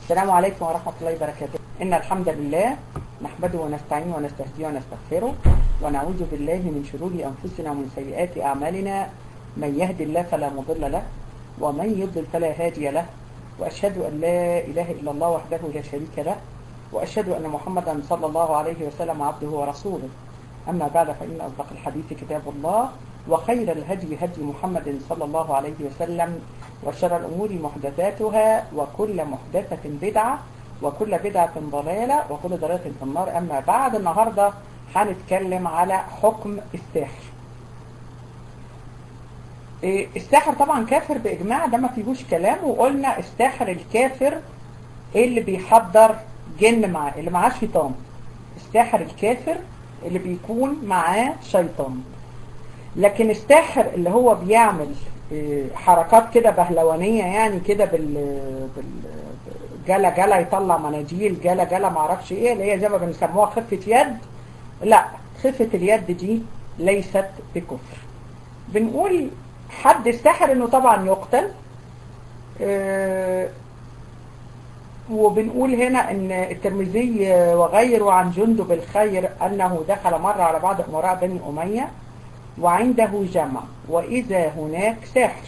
السلام عليكم ورحمة الله وبركاته إن الحمد لله نحمده ونستعينه ونستهديه ونستغفره ونعوذ بالله من شرور أنفسنا ومن سيئات أعمالنا من يهد الله فلا مضل له ومن يضلل فلا هادي له وأشهد أن لا إله إلا الله وحده لا شريك له وأشهد أن محمدا صلى الله عليه وسلم عبده ورسوله أما بعد فإن أصدق الحديث كتاب الله وخير الهدي هدي محمد صلى الله عليه وسلم وشر الأمور محدثاتها وكل محدثة بدعة وكل بدعة ضلالة وكل ضلالة في النار أما بعد النهاردة هنتكلم على حكم الساحر إيه، الساحر طبعا كافر بإجماع ده ما فيهوش كلام وقلنا الساحر الكافر اللي بيحضر جن معاه اللي معاه شيطان الساحر الكافر اللي بيكون معاه شيطان لكن الساحر اللي هو بيعمل إيه، حركات كده بهلوانية يعني كده بال بال جلا جلا يطلع مناديل جلا جلا معرفش ايه اللي هي زي ما بنسموها خفة يد لا خفة اليد دي ليست بكفر بنقول حد الساحر انه طبعا يقتل آه، وبنقول هنا ان الترمذي وغيره عن جندب الخير انه دخل مرة على بعض امراء بني امية وعنده جمع واذا هناك ساحر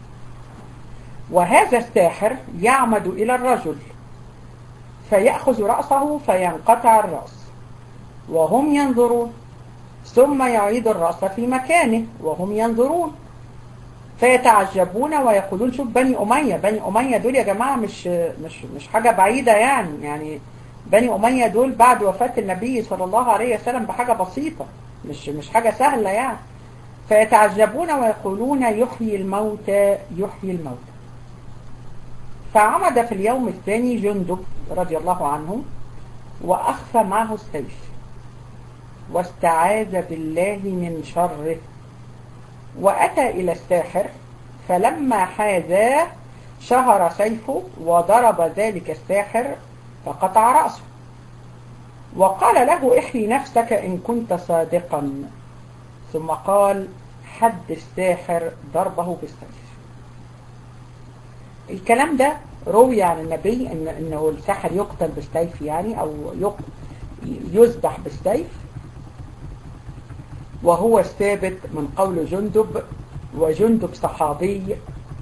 وهذا الساحر يعمد الى الرجل فيأخذ رأسه فينقطع الرأس وهم ينظرون ثم يعيد الرأس في مكانه وهم ينظرون فيتعجبون ويقولون شوف بني أمية بني أمية دول يا جماعة مش مش مش حاجة بعيدة يعني يعني بني أمية دول بعد وفاة النبي صلى الله عليه وسلم بحاجة بسيطة مش مش حاجة سهلة يعني فيتعجبون ويقولون يحيي الموتى يحيي الموتى فعمد في اليوم الثاني جندب رضي الله عنه وأخفى معه السيف واستعاذ بالله من شره وأتى إلى الساحر فلما حاذاه شهر سيفه وضرب ذلك الساحر فقطع رأسه وقال له احيي نفسك إن كنت صادقا ثم قال حد الساحر ضربه بالسيف الكلام ده روي عن النبي إن انه الساحر يقتل بالسيف يعني او يذبح بالسيف وهو الثابت من قول جندب وجندب صحابي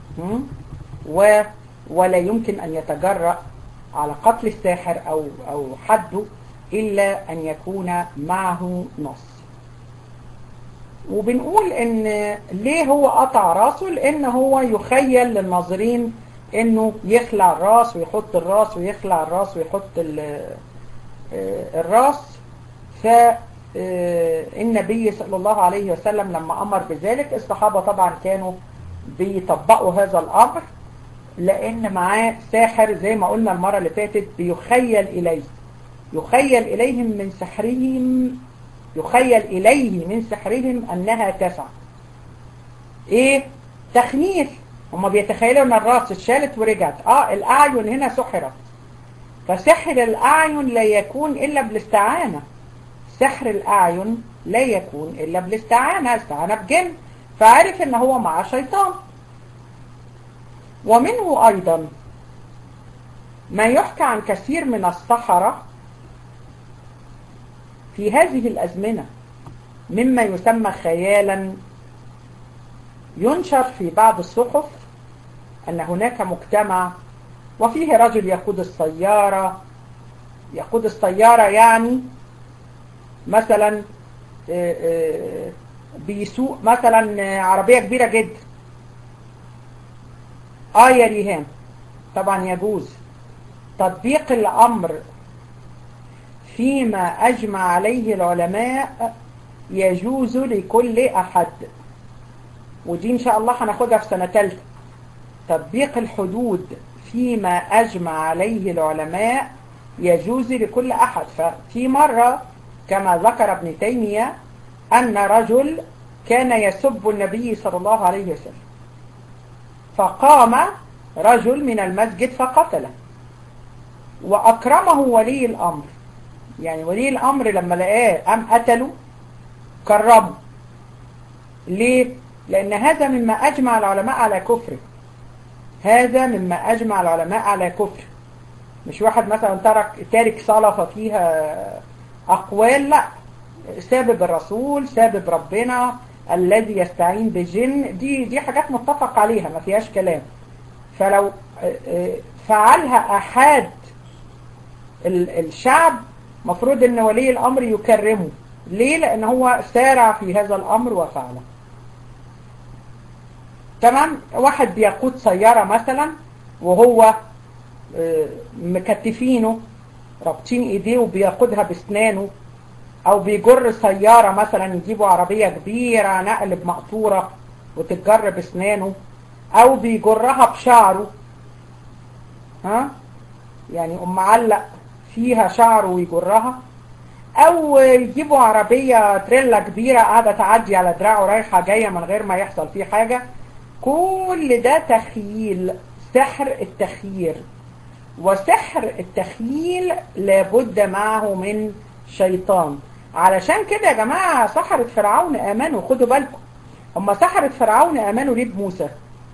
و ولا يمكن أن يتجرأ على قتل الساحر أو, أو حده إلا أن يكون معه نص وبنقول ان ليه هو قطع راسه لان هو يخيل للناظرين انه يخلع الراس ويحط الراس ويخلع الراس ويحط الراس ف النبي صلى الله عليه وسلم لما أمر بذلك الصحابة طبعا كانوا بيطبقوا هذا الأمر لأن معاه ساحر زي ما قلنا المرة اللي فاتت بيخيل إليه يخيل إليهم من سحرهم يخيل إليه من سحرهم أنها تسعى إيه؟ تخنيل هما بيتخيلوا أن الراس اتشالت ورجعت آه الأعين هنا سحرت فسحر الأعين لا يكون إلا بالاستعانة سحر الأعين لا يكون إلا بالاستعانة استعانة بجن فعرف ان هو مع شيطان ومنه أيضا ما يحكى عن كثير من السحرة في هذه الأزمنة مما يسمى خيالا ينشر في بعض الصحف أن هناك مجتمع وفيه رجل يقود السيارة يقود السيارة يعني مثلا بيسوق مثلا عربية كبيرة جدا اه يا ريهام طبعا يجوز تطبيق الأمر فيما أجمع عليه العلماء يجوز لكل أحد ودي إن شاء الله هناخدها في سنة ثالثة تطبيق الحدود فيما أجمع عليه العلماء يجوز لكل أحد ففي مرة كما ذكر ابن تيمية أن رجل كان يسب النبي صلى الله عليه وسلم فقام رجل من المسجد فقتله وأكرمه ولي الأمر يعني ولي الأمر لما لقاه أم قتله كرمه ليه؟ لأن هذا مما أجمع العلماء على كفره هذا مما أجمع العلماء على كفره مش واحد مثلا ترك تارك صلاة ففيها أقوال لا سابب الرسول سابب ربنا الذي يستعين بالجن دي دي حاجات متفق عليها ما فيهاش كلام فلو فعلها أحد الشعب مفروض ان ولي الأمر يكرمه ليه؟ لأن هو سارع في هذا الأمر وفعله تمام واحد بيقود سيارة مثلا وهو مكتفينه رابطين ايديه وبيقودها باسنانه او بيجر سيارة مثلا يجيبوا عربية كبيرة نقل بمقطورة وتتجر باسنانه او بيجرها بشعره ها يعني ام معلق فيها شعره ويجرها او يجيبوا عربية تريلا كبيرة قاعدة تعدي على دراعه رايحة جاية من غير ما يحصل فيه حاجة كل ده تخييل سحر التخيير وسحر التخييل لابد معه من شيطان علشان كده يا جماعة سحرة فرعون آمنوا خدوا بالكم هم سحرة فرعون آمنوا ليه بموسى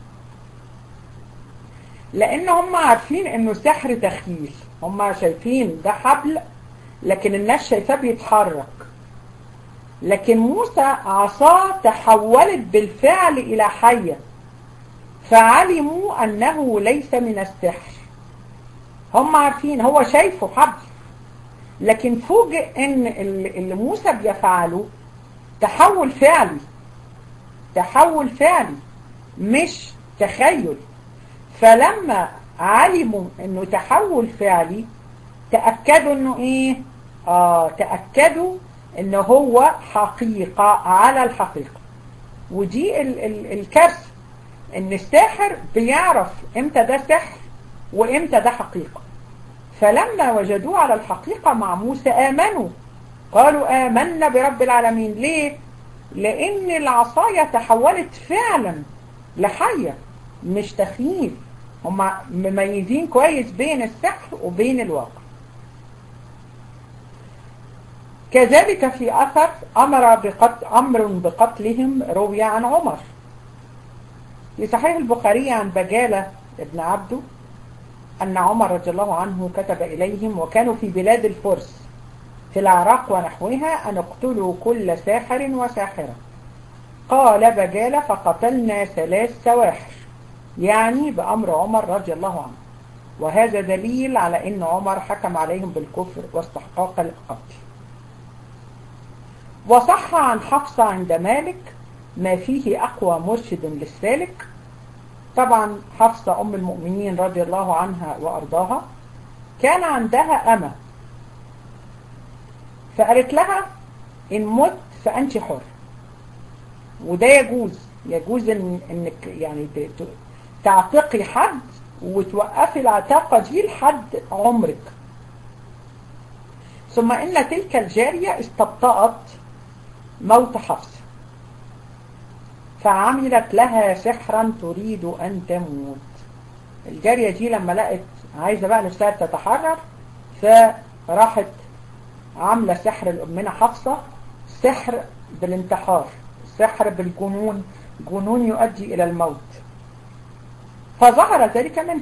لأن هم عارفين إنه سحر تخييل هم شايفين ده حبل لكن الناس شايفاه بيتحرك لكن موسى عصاه تحولت بالفعل إلى حية فعلموا أنه ليس من السحر هم عارفين هو شايفه حبل لكن فوجئ ان اللي موسى بيفعله تحول فعلي تحول فعلي مش تخيل فلما علموا انه تحول فعلي تأكدوا انه ايه اه تأكدوا انه هو حقيقة على الحقيقة ودي ال ال الكارثة ان الساحر بيعرف امتى ده سحر وامتى ده حقيقة فلما وجدوه على الحقيقة مع موسى آمنوا قالوا آمنا برب العالمين ليه؟ لأن العصاية تحولت فعلا لحية مش تخييل هم مميزين كويس بين السحر وبين الواقع كذلك في أثر أمر بقتل أمر بقتلهم روي عن عمر في صحيح البخاري عن بجالة ابن عبده أن عمر رضي الله عنه كتب إليهم وكانوا في بلاد الفرس في العراق ونحوها أن اقتلوا كل ساحر وساحرة قال بجالة فقتلنا ثلاث سواحر يعني بأمر عمر رضي الله عنه وهذا دليل على أن عمر حكم عليهم بالكفر واستحقاق القتل وصح عن حفصة عند مالك ما فيه أقوى مرشد للسالك طبعا حفصة أم المؤمنين رضي الله عنها وأرضاها كان عندها أمة فقالت لها إن مت فأنت حر وده يجوز يجوز إن إنك يعني تعتقي حد وتوقفي العتاقة دي لحد عمرك ثم إن تلك الجارية استبطأت موت حفصة فعملت لها سحرا تريد أن تموت الجارية دي لما لقت عايزة بقى نفسها تتحرر فراحت عاملة سحر لأمنا حفصة سحر بالانتحار سحر بالجنون جنون يؤدي إلى الموت فظهر ذلك منها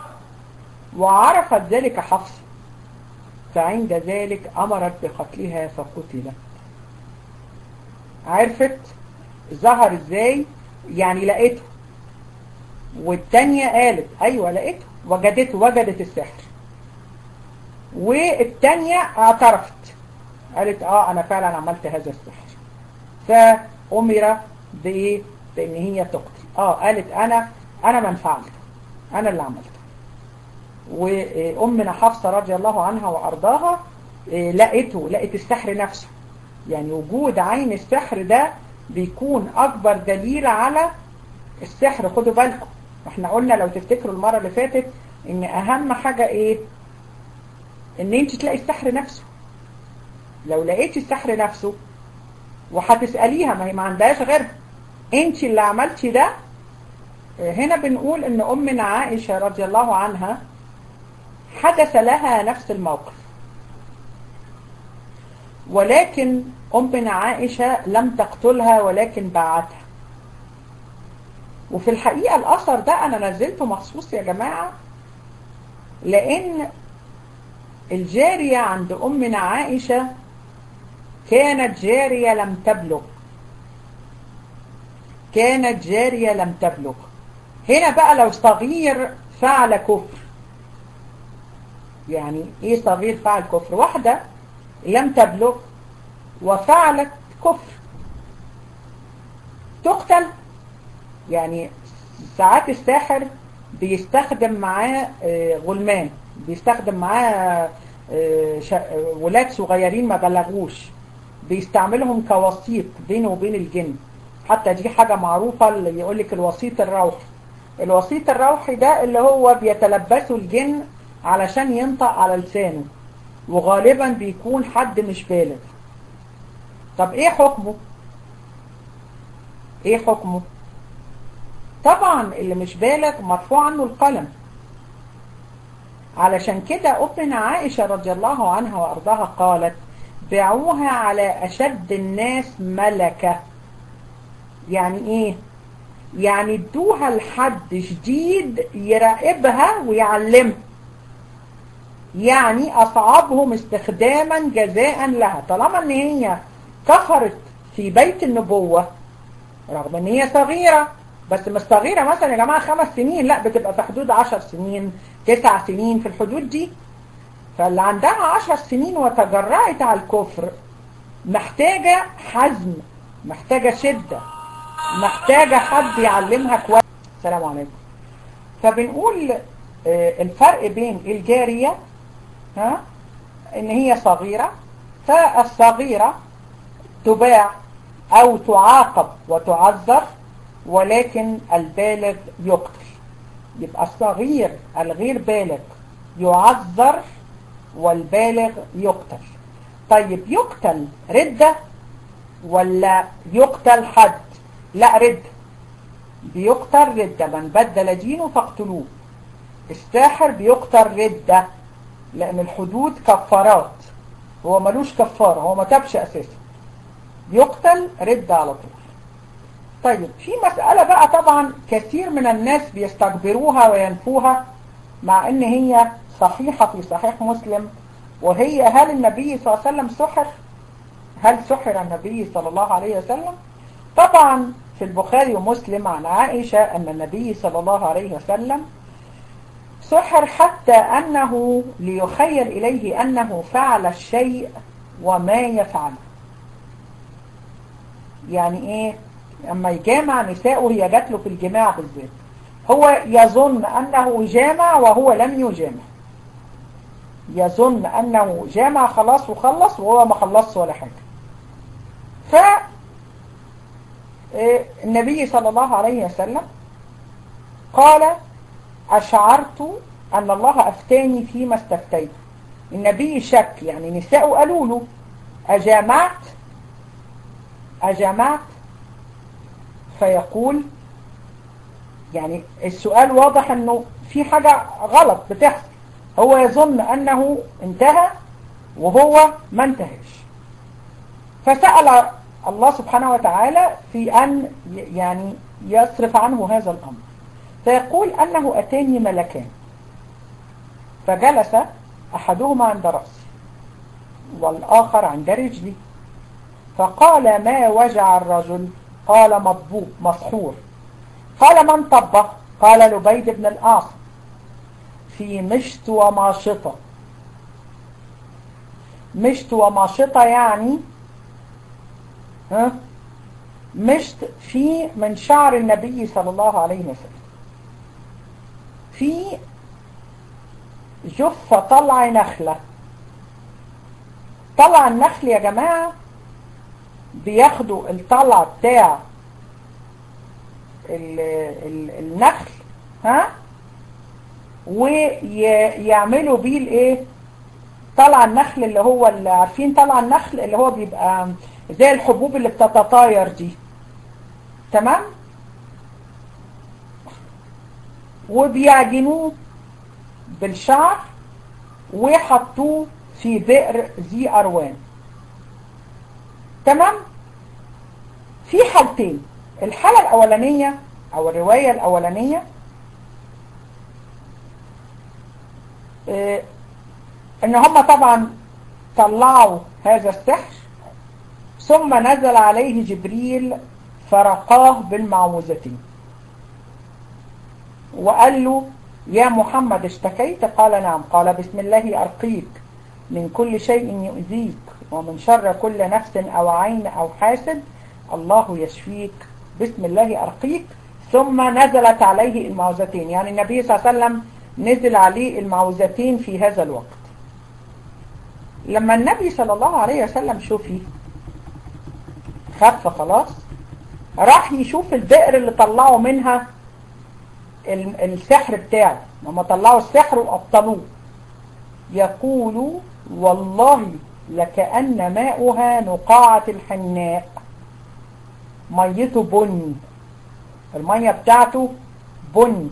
وعرفت ذلك حفصة فعند ذلك أمرت بقتلها فقتلت عرفت ظهر ازاي يعني لقيته والتانية قالت ايوه لقيته وجدته وجدت السحر والتانية اعترفت قالت اه انا فعلا عملت هذا السحر فأمر بايه بان هي تقتل اه قالت انا انا من فعلته انا اللي عملته وامنا حفصة رضي الله عنها وارضاها لقيته لقيت السحر نفسه يعني وجود عين السحر ده بيكون اكبر دليل على السحر خدوا بالكم احنا قلنا لو تفتكروا المرة اللي فاتت ان اهم حاجة ايه ان انت تلاقي السحر نفسه لو لقيتي السحر نفسه وهتسأليها ما هي ما عندهاش غيرها انت اللي عملتي ده هنا بنقول ان امنا عائشة رضي الله عنها حدث لها نفس الموقف ولكن أمنا عائشة لم تقتلها ولكن باعتها وفي الحقيقة الأثر ده أنا نزلته مخصوص يا جماعة لأن الجارية عند أمنا عائشة كانت جارية لم تبلغ كانت جارية لم تبلغ هنا بقى لو صغير فعل كفر يعني ايه صغير فعل كفر واحدة لم تبلغ وفعلت كفر تقتل يعني ساعات الساحر بيستخدم معاه غلمان بيستخدم معاه ولاد صغيرين ما بلغوش بيستعملهم كوسيط بينه وبين الجن حتى دي حاجة معروفة اللي يقول لك الوسيط الروحي الوسيط الروحي ده اللي هو بيتلبسه الجن علشان ينطق على لسانه وغالبا بيكون حد مش بالغ طب ايه حكمه ايه حكمه طبعا اللي مش بالغ مرفوع عنه القلم علشان كده أمنا عائشة رضي الله عنها وأرضاها قالت باعوها على أشد الناس ملكة يعني إيه؟ يعني ادوها لحد شديد يراقبها ويعلمها يعني أصعبهم استخداما جزاء لها طالما ان هي كفرت في بيت النبوة رغم ان هي صغيرة بس مش صغيرة مثلا يا جماعة خمس سنين لا بتبقى في حدود عشر سنين تسع سنين في الحدود دي فاللي عندها عشر سنين وتجرأت على الكفر محتاجة حزم محتاجة شدة محتاجة حد يعلمها كويس السلام عليكم فبنقول الفرق بين الجارية ها ان هي صغيرة فالصغيرة تباع او تعاقب وتعذر ولكن البالغ يقتل يبقى الصغير الغير بالغ يعذر والبالغ يقتل طيب يقتل ردة ولا يقتل حد لا ردة بيقتل ردة من بدل دينه فاقتلوه الساحر بيقتل ردة لأن الحدود كفارات هو ملوش كفارة هو ما تبش أساسا يقتل ردة على طول طيب في مسألة بقى طبعا كثير من الناس بيستكبروها وينفوها مع ان هي صحيحة في صحيح مسلم وهي هل النبي صلى الله عليه وسلم سحر هل سحر النبي صلى الله عليه وسلم طبعا في البخاري ومسلم عن عائشة أن النبي صلى الله عليه وسلم سحر حتى أنه ليخيل إليه أنه فعل الشيء وما يفعله يعني إيه أما يجامع نساءه هي جات له في الجماع بالذات هو يظن أنه جامع وهو لم يجامع يظن أنه جامع خلاص وخلص وهو ما خلصش ولا حاجة ف النبي صلى الله عليه وسلم قال أشعرت أن الله أفتاني فيما استفتيت النبي شك يعني نساء قالوا له أجامعت أجامعت فيقول يعني السؤال واضح أنه في حاجة غلط بتحصل هو يظن أنه انتهى وهو ما انتهاش فسأل الله سبحانه وتعالى في أن يعني يصرف عنه هذا الأمر فيقول أنه أتاني ملكان فجلس أحدهما عند رأسي والآخر عند رجلي فقال ما وجع الرجل قال مطبوب مسحور قال من طبه قال لبيد بن الآص في مشت وماشطة مشت وماشطة يعني ها مشت في من شعر النبي صلى الله عليه وسلم في جفة طلع نخلة طلع النخل يا جماعة بياخدوا الطلع بتاع ال ال النخل ها ويعملوا بيه الايه طلع النخل اللي هو اللي عارفين طلع النخل اللي هو بيبقى زي الحبوب اللي بتتطاير دي تمام وبيعجنوه بالشعر ويحطوه في بئر ذي أروان تمام في حالتين الحالة الأولانية أو الرواية الأولانية ان هم طبعا طلعوا هذا السحر ثم نزل عليه جبريل فرقاه بالمعوذتين وقال له يا محمد اشتكيت قال نعم قال بسم الله أرقيك من كل شيء يؤذيك ومن شر كل نفس أو عين أو حاسد الله يشفيك بسم الله أرقيك ثم نزلت عليه المعوذتين يعني النبي صلى الله عليه وسلم نزل عليه المعوذتين في هذا الوقت لما النبي صلى الله عليه وسلم شوفي خف خلاص راح يشوف البئر اللي طلعوا منها السحر بتاعه لما طلعوا السحر وأبطلوه يقول والله لكأن ماؤها نقاعة الحناء ميته بني المية بتاعته بني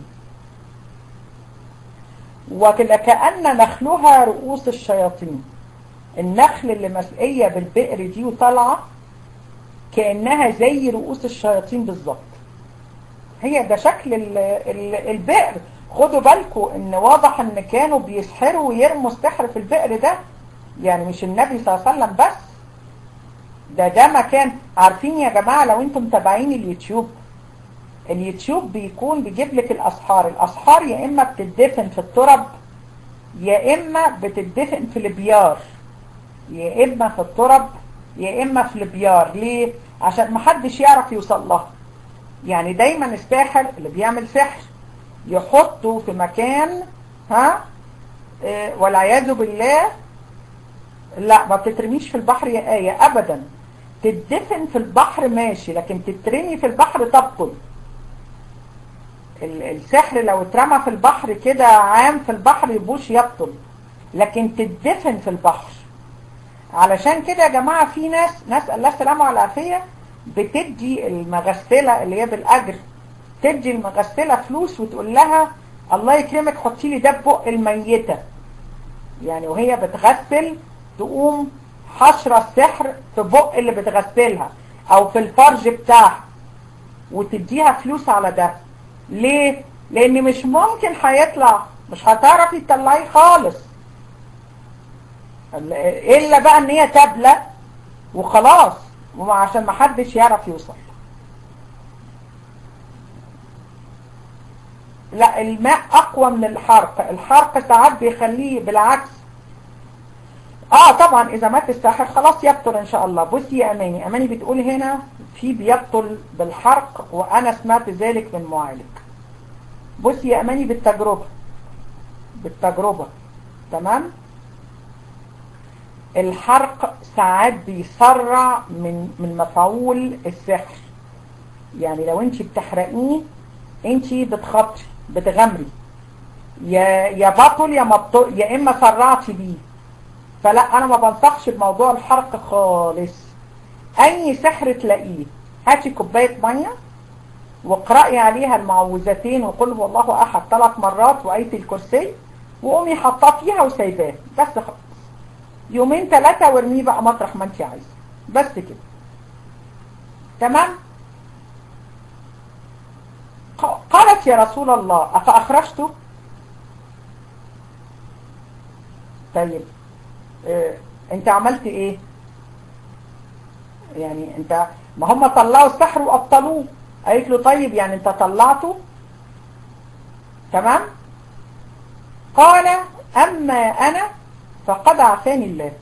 وكأن نخلها رؤوس الشياطين النخل اللي مسقية بالبئر دي وطالعة كأنها زي رؤوس الشياطين بالظبط هي ده شكل ال ال البئر خدوا بالكم ان واضح ان كانوا بيسحروا ويرموا السحر في البئر ده يعني مش النبي صلى الله عليه وسلم بس ده ده مكان عارفين يا جماعة لو انتم متابعين اليوتيوب اليوتيوب بيكون بيجيب لك الاسحار الاسحار يا اما بتدفن في الترب يا اما بتدفن في البيار يا اما في الترب يا اما في البيار ليه عشان محدش يعرف يوصل لها يعني دايما الساحر اللي بيعمل سحر يحطه في مكان ها اه والعياذ بالله لا ما بتترميش في البحر يا آية ابدا تدفن في البحر ماشي لكن تترمي في البحر تبطل السحر لو اترمى في البحر كده عام في البحر يبوش يبطل لكن تدفن في البحر علشان كده يا جماعة في ناس نسأل الله السلامة والعافية بتدي المغسلة اللي هي بالأجر تدي المغسلة فلوس وتقول لها الله يكرمك حطي لي ده بق الميتة يعني وهي بتغسل تقوم حشرة السحر في بق اللي بتغسلها او في الفرج بتاعها وتديها فلوس على ده ليه؟ لان مش ممكن هيطلع مش هتعرفي تطلعيه خالص الا بقى ان هي تبلة وخلاص وعشان ما حدش يعرف يوصل لا الماء اقوى من الحرق الحرق ساعات بيخليه بالعكس اه طبعا اذا مات الساحر خلاص يبطل ان شاء الله بصي يا اماني اماني بتقول هنا في بيبطل بالحرق وانا سمعت ذلك من معالج بصي يا اماني بالتجربة بالتجربة تمام الحرق ساعات بيسرع من من مفعول السحر يعني لو انت بتحرقيه انت بتخطري بتغمري يا يا بطل يا مبطل يا اما سرعتي بيه فلا انا ما بنصحش بموضوع الحرق خالص اي سحر تلاقيه هاتي كوبايه ميه واقرأي عليها المعوذتين وقل هو الله احد ثلاث مرات وايه الكرسي وقومي حطاه فيها وسايباه بس خلاص يومين ثلاثة وارميه بقى مطرح ما انت عايزه بس كده تمام قالت يا رسول الله أفأخرجته طيب اه انت عملت ايه يعني انت ما هم طلعوا السحر وابطلوه قالت له طيب يعني انت طلعته تمام قال اما انا فقد عافاني الله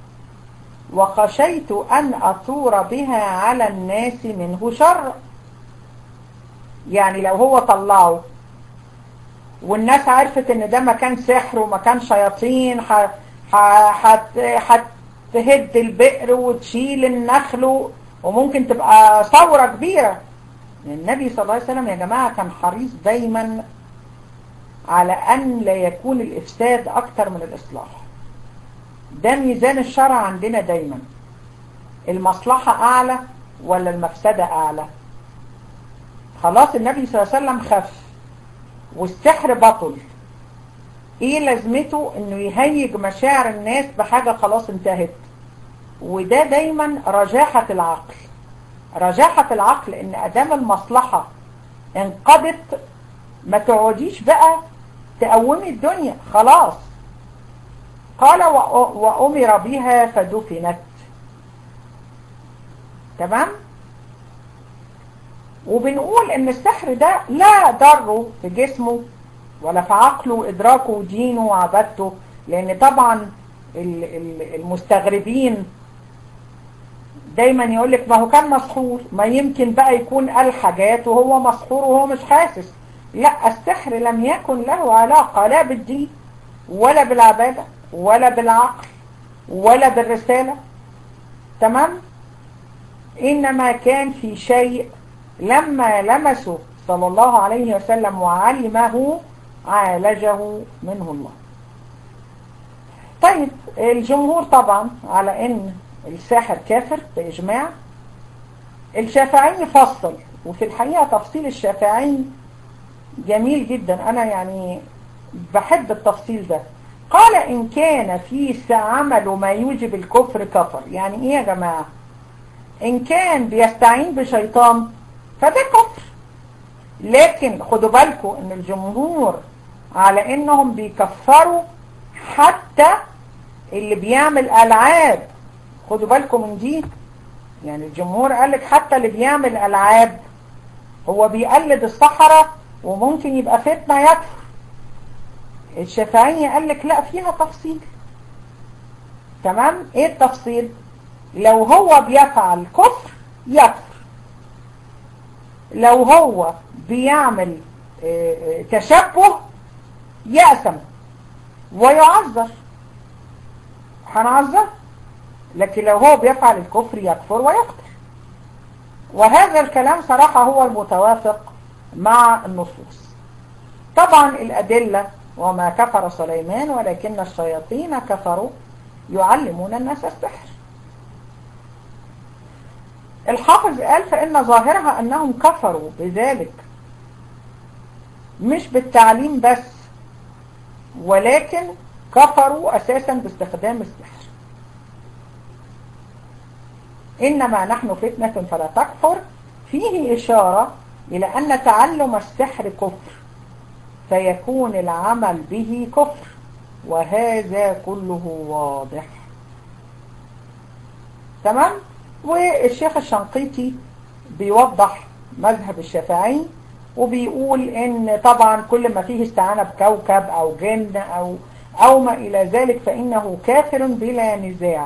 وخشيت أن أثور بها على الناس منه شر يعني لو هو طلعه والناس عرفت ان ده مكان سحر ومكان شياطين هتهد البئر وتشيل النخل وممكن تبقى ثورة كبيرة النبي صلى الله عليه وسلم يا جماعة كان حريص دايما على أن لا يكون الإفساد أكتر من الإصلاح ده ميزان الشرع عندنا دايما المصلحة أعلى ولا المفسدة أعلى خلاص النبي صلى الله عليه وسلم خف والسحر بطل ايه لازمته انه يهيج مشاعر الناس بحاجة خلاص انتهت وده دايما رجاحة العقل رجاحة العقل ان ادام المصلحة انقضت ما تقعديش بقى تقومي الدنيا خلاص قال وأمر بها فدفنت تمام وبنقول ان السحر ده لا ضره في جسمه ولا في عقله وادراكه ودينه وعبادته لان طبعا المستغربين دايما يقول لك ما هو كان مسحور ما يمكن بقى يكون قال حاجات وهو مسحور وهو مش حاسس لا السحر لم يكن له علاقة لا بالدين ولا بالعبادة ولا بالعقل ولا بالرسالة تمام إنما كان في شيء لما لمسه صلى الله عليه وسلم وعلمه عالجه منه الله طيب الجمهور طبعا على ان الساحر كافر بإجماع الشافعي فصل وفي الحقيقة تفصيل الشافعي جميل جدا أنا يعني بحب التفصيل ده قال إن كان في عمل ما يوجب الكفر كفر يعني إيه يا جماعة إن كان بيستعين بشيطان فده كفر لكن خدوا بالكم إن الجمهور على إنهم بيكفروا حتى اللي بيعمل ألعاب خدوا بالكم من دي يعني الجمهور قال لك حتى اللي بيعمل ألعاب هو بيقلد الصحراء وممكن يبقى فتنة يكفر الشافعية قال لك لا فيها تفصيل تمام ايه التفصيل لو هو بيفعل كفر يكفر لو هو بيعمل تشبه يأسم ويعذر هنعذر لكن لو هو بيفعل الكفر يكفر ويقتل وهذا الكلام صراحة هو المتوافق مع النصوص طبعا الأدلة وما كفر سليمان ولكن الشياطين كفروا يعلمون الناس السحر الحافظ قال فإن ظاهرها أنهم كفروا بذلك مش بالتعليم بس ولكن كفروا أساسا باستخدام السحر إنما نحن فتنة فلا تكفر فيه إشارة إلى أن تعلم السحر كفر فيكون العمل به كفر وهذا كله واضح تمام والشيخ الشنقيطي بيوضح مذهب الشافعي وبيقول ان طبعا كل ما فيه استعانة بكوكب او جن او او ما الى ذلك فانه كافر بلا نزاع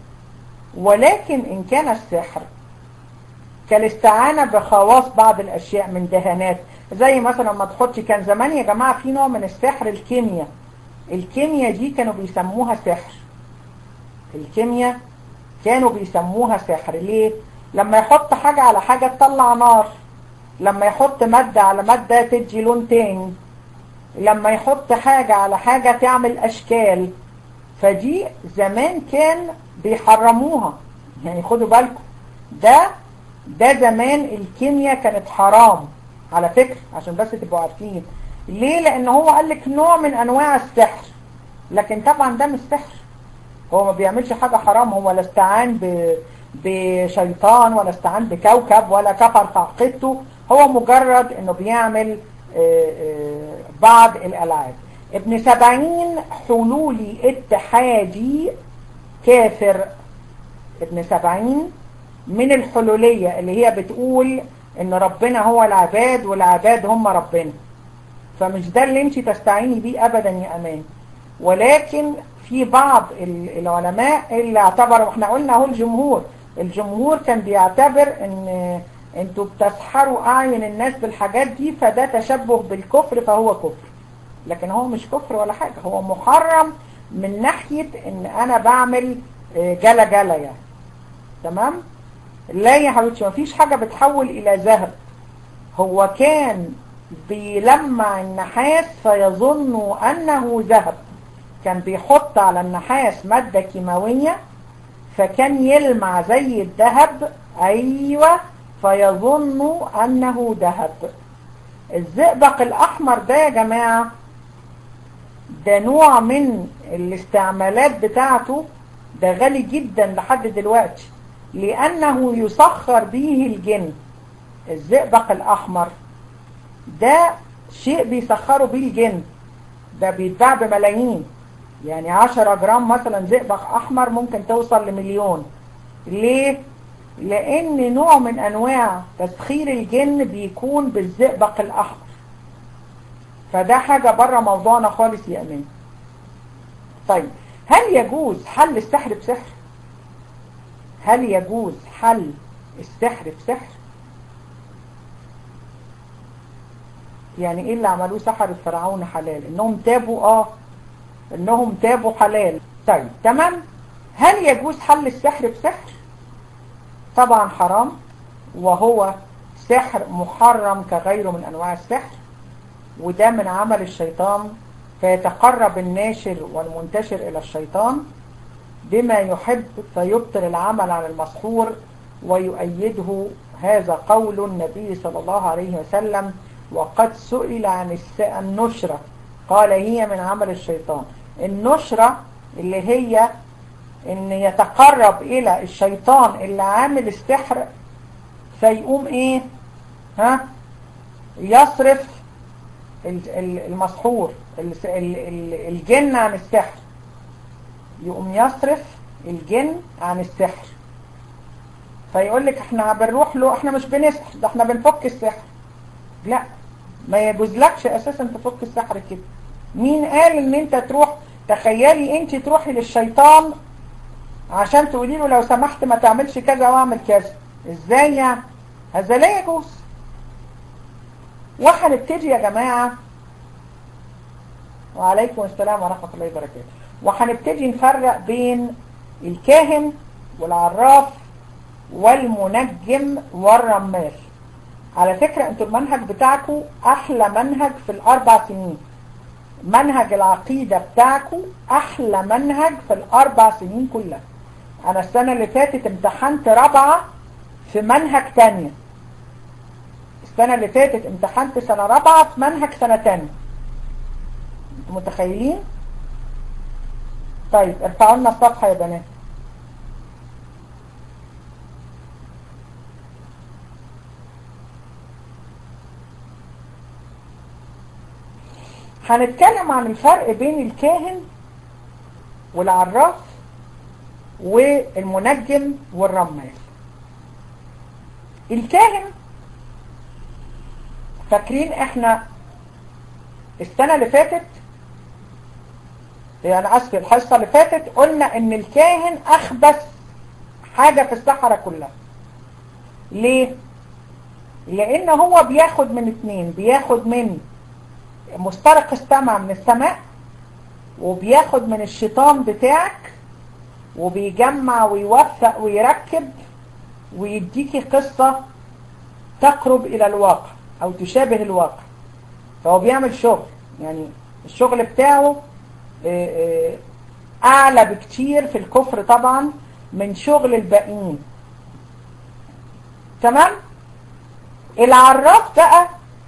ولكن ان كان السحر كالاستعانة بخواص بعض الاشياء من دهانات زي مثلا ما تحطي كان زمان يا جماعة في نوع من السحر الكيمياء الكيمياء دي كانوا بيسموها سحر الكيمياء كانوا بيسموها سحر ليه لما يحط حاجة على حاجة تطلع نار لما يحط مادة على مادة تدي لون تاني لما يحط حاجة على حاجة تعمل أشكال فدي زمان كان بيحرموها يعني خدوا بالكم ده ده زمان الكيمياء كانت حرام على فكرة عشان بس تبقوا عارفين ليه لان هو قال لك نوع من انواع السحر لكن طبعا ده مش سحر هو ما بيعملش حاجة حرام هو لا استعان ب... بشيطان ولا استعان بكوكب ولا كفر في عقيدته هو مجرد انه بيعمل بعض الالعاب ابن سبعين حلولي اتحادي كافر ابن سبعين من الحلولية اللي هي بتقول ان ربنا هو العباد والعباد هم ربنا فمش ده اللي انت تستعيني بيه ابدا يا امان ولكن في بعض العلماء اللي اعتبروا احنا قلنا اهو الجمهور الجمهور كان بيعتبر ان انتوا بتسحروا اعين الناس بالحاجات دي فده تشبه بالكفر فهو كفر لكن هو مش كفر ولا حاجة هو محرم من ناحية ان انا بعمل جلا جلا يعني تمام لا يا حبيبتي مفيش حاجة بتحول الى ذهب هو كان بيلمع النحاس فيظن انه ذهب كان بيحط على النحاس مادة كيماوية فكان يلمع زي الذهب ايوه فيظن انه ذهب الزئبق الاحمر ده يا جماعة ده نوع من الاستعمالات بتاعته ده غالي جدا لحد دلوقتي لانه يسخر به الجن الزئبق الاحمر ده شيء بيسخروا به الجن ده بيتباع بملايين يعني 10 جرام مثلا زئبق احمر ممكن توصل لمليون ليه لان نوع من انواع تسخير الجن بيكون بالزئبق الاحمر فده حاجة بره موضوعنا خالص يا امان طيب هل يجوز حل السحر بسحر هل يجوز حل السحر بسحر يعني ايه اللي عملوه سحر الفرعون حلال انهم تابوا اه انهم تابوا حلال طيب تمام هل يجوز حل السحر بسحر طبعا حرام وهو سحر محرم كغيره من انواع السحر وده من عمل الشيطان فيتقرب الناشر والمنتشر الى الشيطان بما يحب فيبطل العمل على المسحور ويؤيده هذا قول النبي صلى الله عليه وسلم وقد سئل عن النشرة قال هي من عمل الشيطان النشرة اللي هي ان يتقرب الى الشيطان اللي عامل السحر فيقوم ايه ها يصرف المسحور الجن عن السحر يقوم يصرف الجن عن السحر فيقول لك احنا بنروح له احنا مش بنسحر ده احنا بنفك السحر لا ما يجوزلكش اساسا تفك السحر كده مين قال ان انت تروح تخيلي انت تروحي للشيطان عشان تقولي له لو سمحت ما تعملش كذا واعمل كذا ازاي يعني هذا لا يجوز وهنبتدي يا جماعة وعليكم السلام ورحمة الله وبركاته وهنبتدي نفرق بين الكاهن والعراف والمنجم والرمال على فكرة انتوا المنهج بتاعكم احلى منهج في الاربع سنين منهج العقيدة بتاعكم احلى منهج في الاربع سنين كلها انا السنة اللي فاتت امتحنت رابعة في منهج تانية السنة اللي فاتت امتحنت سنة رابعة في منهج سنة تانية انتوا متخيلين طيب ارفعوا لنا الصفحة يا بنات هنتكلم عن الفرق بين الكاهن والعراف والمنجم والرمال الكاهن فاكرين احنا السنة اللي فاتت يعني اسف الحصة اللي فاتت قلنا ان الكاهن اخبث حاجة في الصحراء كلها ليه لان هو بياخد من اتنين بياخد من مسترق السمع من السماء وبياخد من الشيطان بتاعك وبيجمع ويوفق ويركب ويديكي قصة تقرب الى الواقع او تشابه الواقع فهو بيعمل شغل يعني الشغل بتاعه اعلى بكتير في الكفر طبعا من شغل الباقيين تمام العراف بقى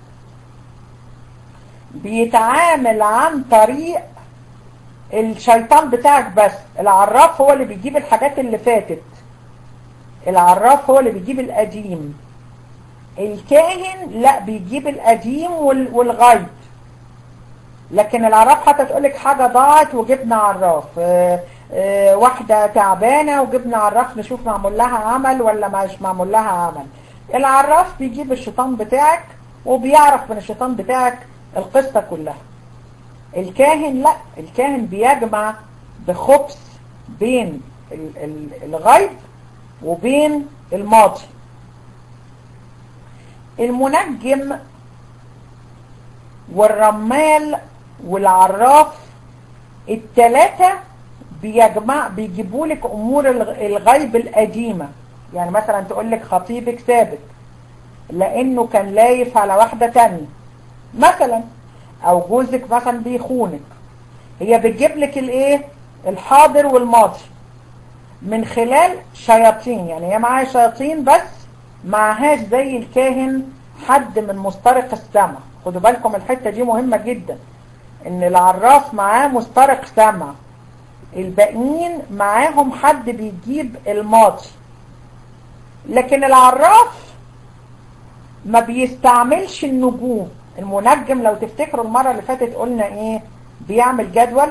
بيتعامل عن طريق الشيطان بتاعك بس العراف هو اللي بيجيب الحاجات اللي فاتت العراف هو اللي بيجيب القديم الكاهن لا بيجيب القديم والغيب لكن العراف حتى تقولك حاجة ضاعت وجبنا عراف اه اه واحدة تعبانة وجبنا عراف نشوف معمول لها عمل ولا مش معمول لها عمل العراف بيجيب الشيطان بتاعك وبيعرف من الشيطان بتاعك القصة كلها الكاهن لا الكاهن بيجمع بخبز بين الغيب وبين الماضي المنجم والرمال والعراف التلاتة بيجمع بيجيبوا لك امور الغيب القديمة يعني مثلا تقول لك خطيبك ثابت لانه كان لايف على واحدة تانية مثلا او جوزك مثلا بيخونك هي بتجيب لك الايه الحاضر والماضي من خلال شياطين يعني هي معاها شياطين بس معهاش زي الكاهن حد من مسترق السمع خدوا بالكم الحتة دي مهمة جدا ان العراف معاه مسترق سمع الباقيين معاهم حد بيجيب الماضي لكن العراف ما بيستعملش النجوم المنجم لو تفتكروا المرة اللي فاتت قلنا ايه بيعمل جدول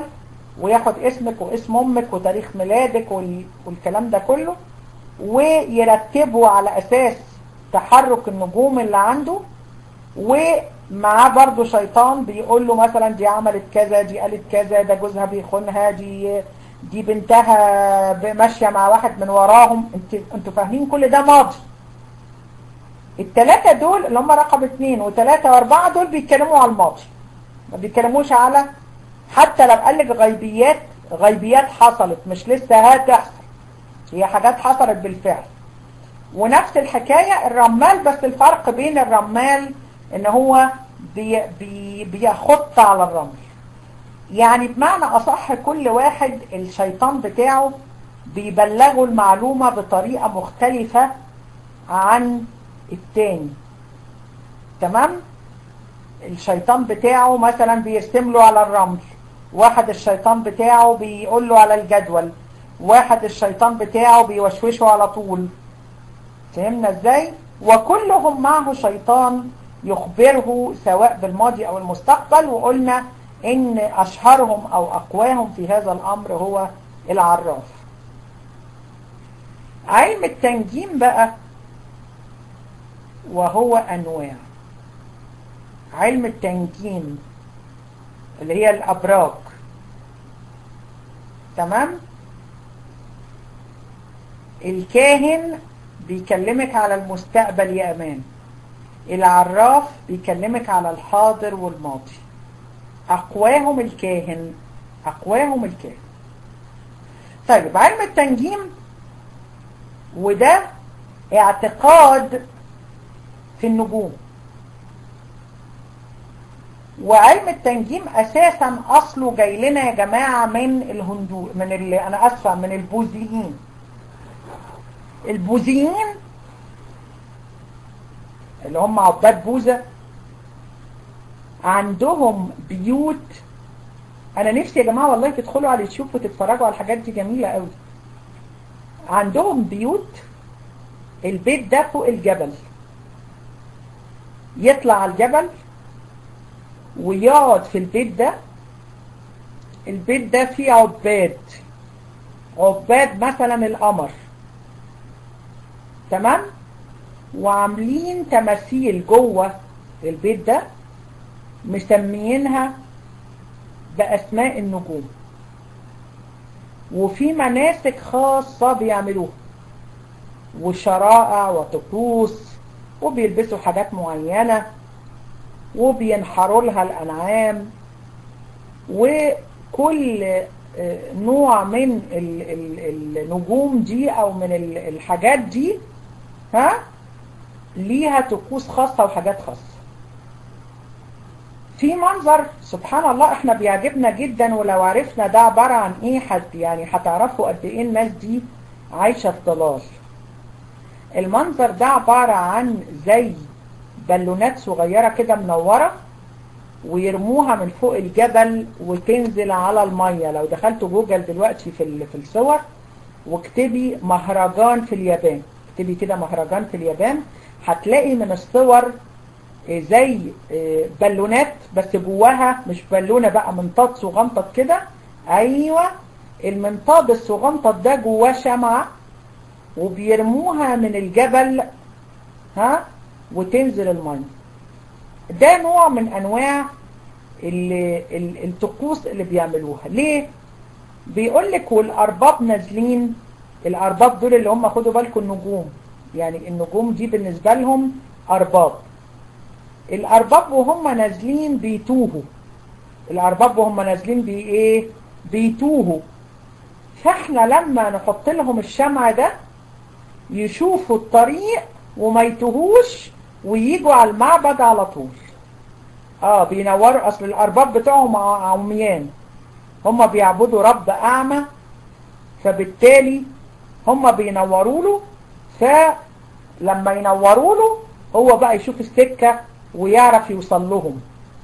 وياخد اسمك واسم امك وتاريخ ميلادك وال... والكلام ده كله ويرتبه على اساس تحرك النجوم اللي عنده ومعاه برضو شيطان بيقول له مثلا دي عملت كذا دي قالت كذا ده جوزها بيخونها دي دي بنتها ماشيه مع واحد من وراهم انت انتوا فاهمين كل ده ماضي الثلاثه دول اللي هم رقم اثنين وثلاثه واربعه دول بيتكلموا على الماضي ما بيتكلموش على حتى لو قال لك غيبيات غيبيات حصلت مش لسه هتحصل هي حاجات حصلت بالفعل ونفس الحكاية الرمال بس الفرق بين الرمال ان هو بي بي بيخط على الرمل يعني بمعنى اصح كل واحد الشيطان بتاعه بيبلغه المعلومة بطريقة مختلفة عن التاني تمام الشيطان بتاعه مثلا بيرسم له على الرمل واحد الشيطان بتاعه بيقول له على الجدول واحد الشيطان بتاعه بيوشوشه على طول فهمنا ازاي وكلهم معه شيطان يخبره سواء بالماضي او المستقبل وقلنا ان اشهرهم او اقواهم في هذا الامر هو العراف علم التنجيم بقى وهو انواع علم التنجيم اللي هي الابراج تمام الكاهن بيكلمك على المستقبل يا امان العراف بيكلمك على الحاضر والماضي اقواهم الكاهن اقواهم الكاهن طيب علم التنجيم وده اعتقاد في النجوم وعلم التنجيم اساسا اصله جاي لنا يا جماعه من الهندو من اللي انا اسفه من البوذيين البوذيين اللي هم عباد بوذا عندهم بيوت انا نفسي يا جماعه والله تدخلوا على اليوتيوب وتتفرجوا على الحاجات دي جميله قوي عندهم بيوت البيت ده فوق الجبل يطلع على الجبل ويقعد في البيت ده البيت ده فيه عباد عباد مثلا القمر تمام وعاملين تماثيل جوه البيت ده مسميينها بأسماء النجوم وفي مناسك خاصة بيعملوها وشرائع وطقوس وبيلبسوا حاجات معينة وبينحروا لها الأنعام وكل نوع من النجوم دي أو من الحاجات دي ها ليها طقوس خاصة وحاجات خاصة في منظر سبحان الله احنا بيعجبنا جدا ولو عرفنا ده عبارة عن ايه حد يعني هتعرفوا قد ايه الناس دي عايشة في ضلال المنظر ده عبارة عن زي بالونات صغيرة كده منورة ويرموها من فوق الجبل وتنزل على المية لو دخلتوا جوجل دلوقتي في في الصور واكتبي مهرجان في اليابان اكتبي كده مهرجان في اليابان هتلاقي من الصور زي بالونات بس جواها مش بالونة بقى منطاد صغنطط كده ايوه المنطاد الصغنطط ده جواه شمعة وبيرموها من الجبل ها وتنزل المية ده نوع من انواع الطقوس اللي بيعملوها ليه بيقول لك والارباب نازلين الارباب دول اللي هم خدوا بالكم النجوم يعني النجوم دي بالنسبة لهم ارباب الارباب وهم نازلين بيتوهوا الارباب وهم نازلين بي ايه بيتوهوا فاحنا لما نحط لهم الشمع ده يشوفوا الطريق وما يتوهوش وييجوا على المعبد على طول اه بينوروا اصل الارباب بتوعهم عميان هم بيعبدوا رب اعمى فبالتالي هم بينوروا له فلما ينوروا له هو بقى يشوف السكة ويعرف يوصل لهم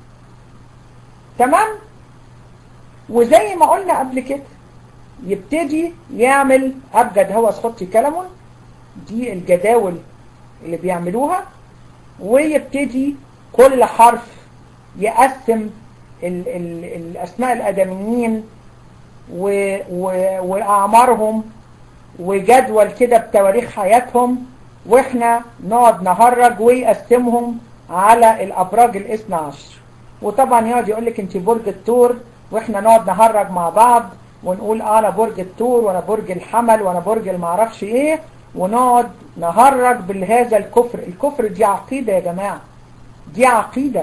تمام وزي ما قلنا قبل كده يبتدي يعمل أبجد هو سخطي كلمون دي الجداول اللي بيعملوها ويبتدي كل حرف يقسم ال ال الأسماء الأدميين و... و... وأعمارهم وجدول كده بتواريخ حياتهم واحنا نقعد نهرج ويقسمهم على الأبراج الاثنى عشر وطبعا يقعد يقول لك انت برج الثور واحنا نقعد نهرج مع بعض ونقول اه انا برج الثور وانا برج الحمل وانا برج المعرفش ايه ونقعد نهرج بهذا الكفر الكفر دي عقيدة يا جماعة دي عقيدة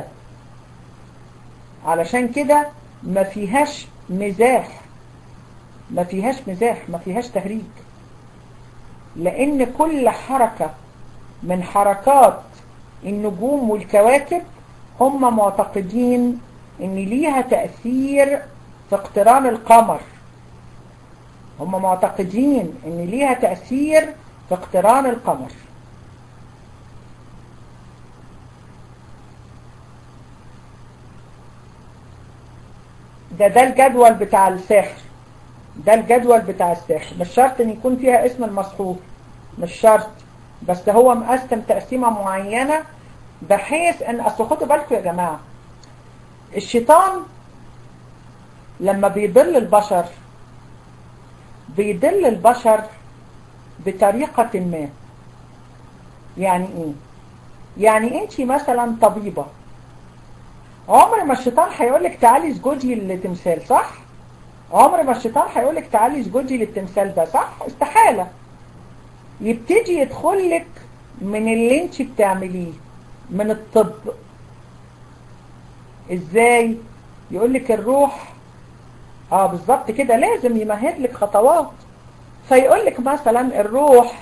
علشان كده ما فيهاش مزاح ما فيهاش مزاح ما فيهاش تهريج لان كل حركة من حركات النجوم والكواكب هم معتقدين ان ليها تأثير في اقتران القمر هم معتقدين ان ليها تأثير في اقتران القمر ده ده الجدول بتاع الساحر ده الجدول بتاع الساحر مش شرط ان يكون فيها اسم المسحور مش شرط بس هو مقسم تقسيمة معينة بحيث ان اصل خدوا بالكم يا جماعة الشيطان لما بيضل البشر بيضل البشر بطريقة ما يعني ايه يعني انت مثلا طبيبة عمر ما الشيطان هيقولك تعالي اسجدي للتمثال صح عمر ما الشيطان هيقولك تعالي اسجدي للتمثال ده صح استحالة يبتدي يدخلك من اللي انت بتعمليه من الطب ازاي يقولك الروح اه بالظبط كده لازم يمهد لك خطوات فيقول لك مثلا الروح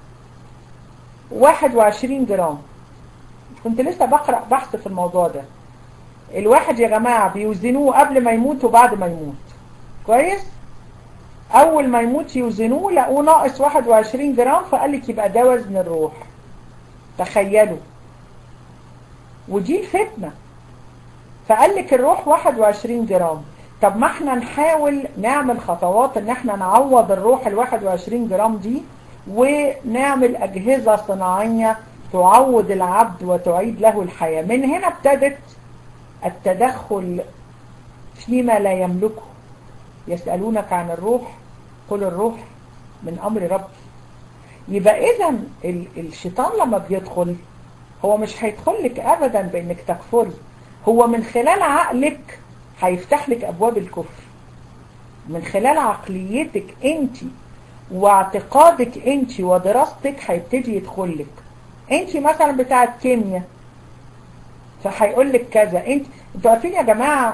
21 جرام كنت لسه بقرأ بحث في الموضوع ده الواحد يا جماعة بيوزنوه قبل ما يموت وبعد ما يموت كويس اول ما يموت يوزنوه لقوه ناقص 21 جرام فقال لك يبقى ده وزن الروح تخيلوا ودي الفتنة فقال لك الروح 21 جرام طب ما احنا نحاول نعمل خطوات ان احنا نعوض الروح ال 21 جرام دي ونعمل اجهزة صناعية تعوض العبد وتعيد له الحياة من هنا ابتدت التدخل فيما لا يملكه يسألونك عن الروح قل الروح من امر ربي يبقى اذا الشيطان لما بيدخل هو مش هيدخل لك ابدا بانك تكفري هو من خلال عقلك هيفتح لك ابواب الكفر من خلال عقليتك انت واعتقادك انت ودراستك هيبتدي يدخل لك انت مثلا بتاعه كيمياء فهيقول لك كذا انت انتوا عارفين يا جماعه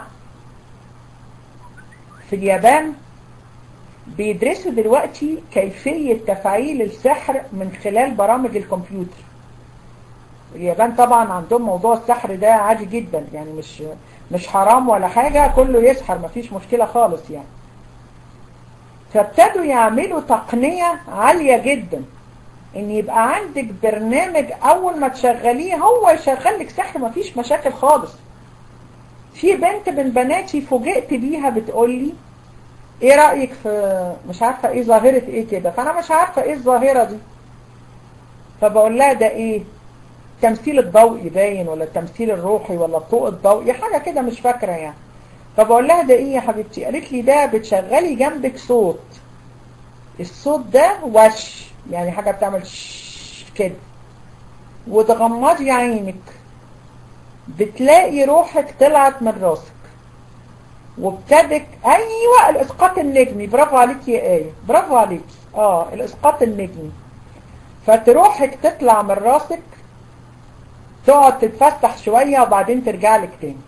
في اليابان بيدرسوا دلوقتي كيفية تفعيل السحر من خلال برامج الكمبيوتر اليابان طبعا عندهم موضوع السحر ده عادي جدا يعني مش مش حرام ولا حاجة كله يسحر مفيش مشكلة خالص يعني فابتدوا يعملوا تقنية عالية جدا ان يبقى عندك برنامج اول ما تشغليه هو يشغل لك سحر مفيش مشاكل خالص في بنت من بناتي فوجئت بيها بتقولي ايه رأيك في مش عارفة ايه ظاهرة ايه كده فانا مش عارفة ايه الظاهرة دي فبقول لها ده ايه التمثيل الضوئي باين ولا التمثيل الروحي ولا الضوء الضوئي حاجة كده مش فاكرة يعني فبقول لها ده ايه يا حبيبتي قالت لي ده بتشغلي جنبك صوت الصوت ده وش يعني حاجة بتعمل شش كده وتغمضي عينك بتلاقي روحك طلعت من راسك وابتدك ايوه الاسقاط النجمي برافو عليك يا ايه برافو عليك اه الاسقاط النجمي فتروحك تطلع من راسك تقعد تتفتح شوية وبعدين ترجع لك تاني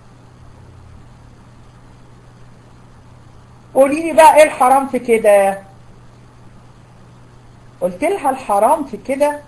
قولي لي بقى ايه الحرام في كده قلت لها الحرام في كده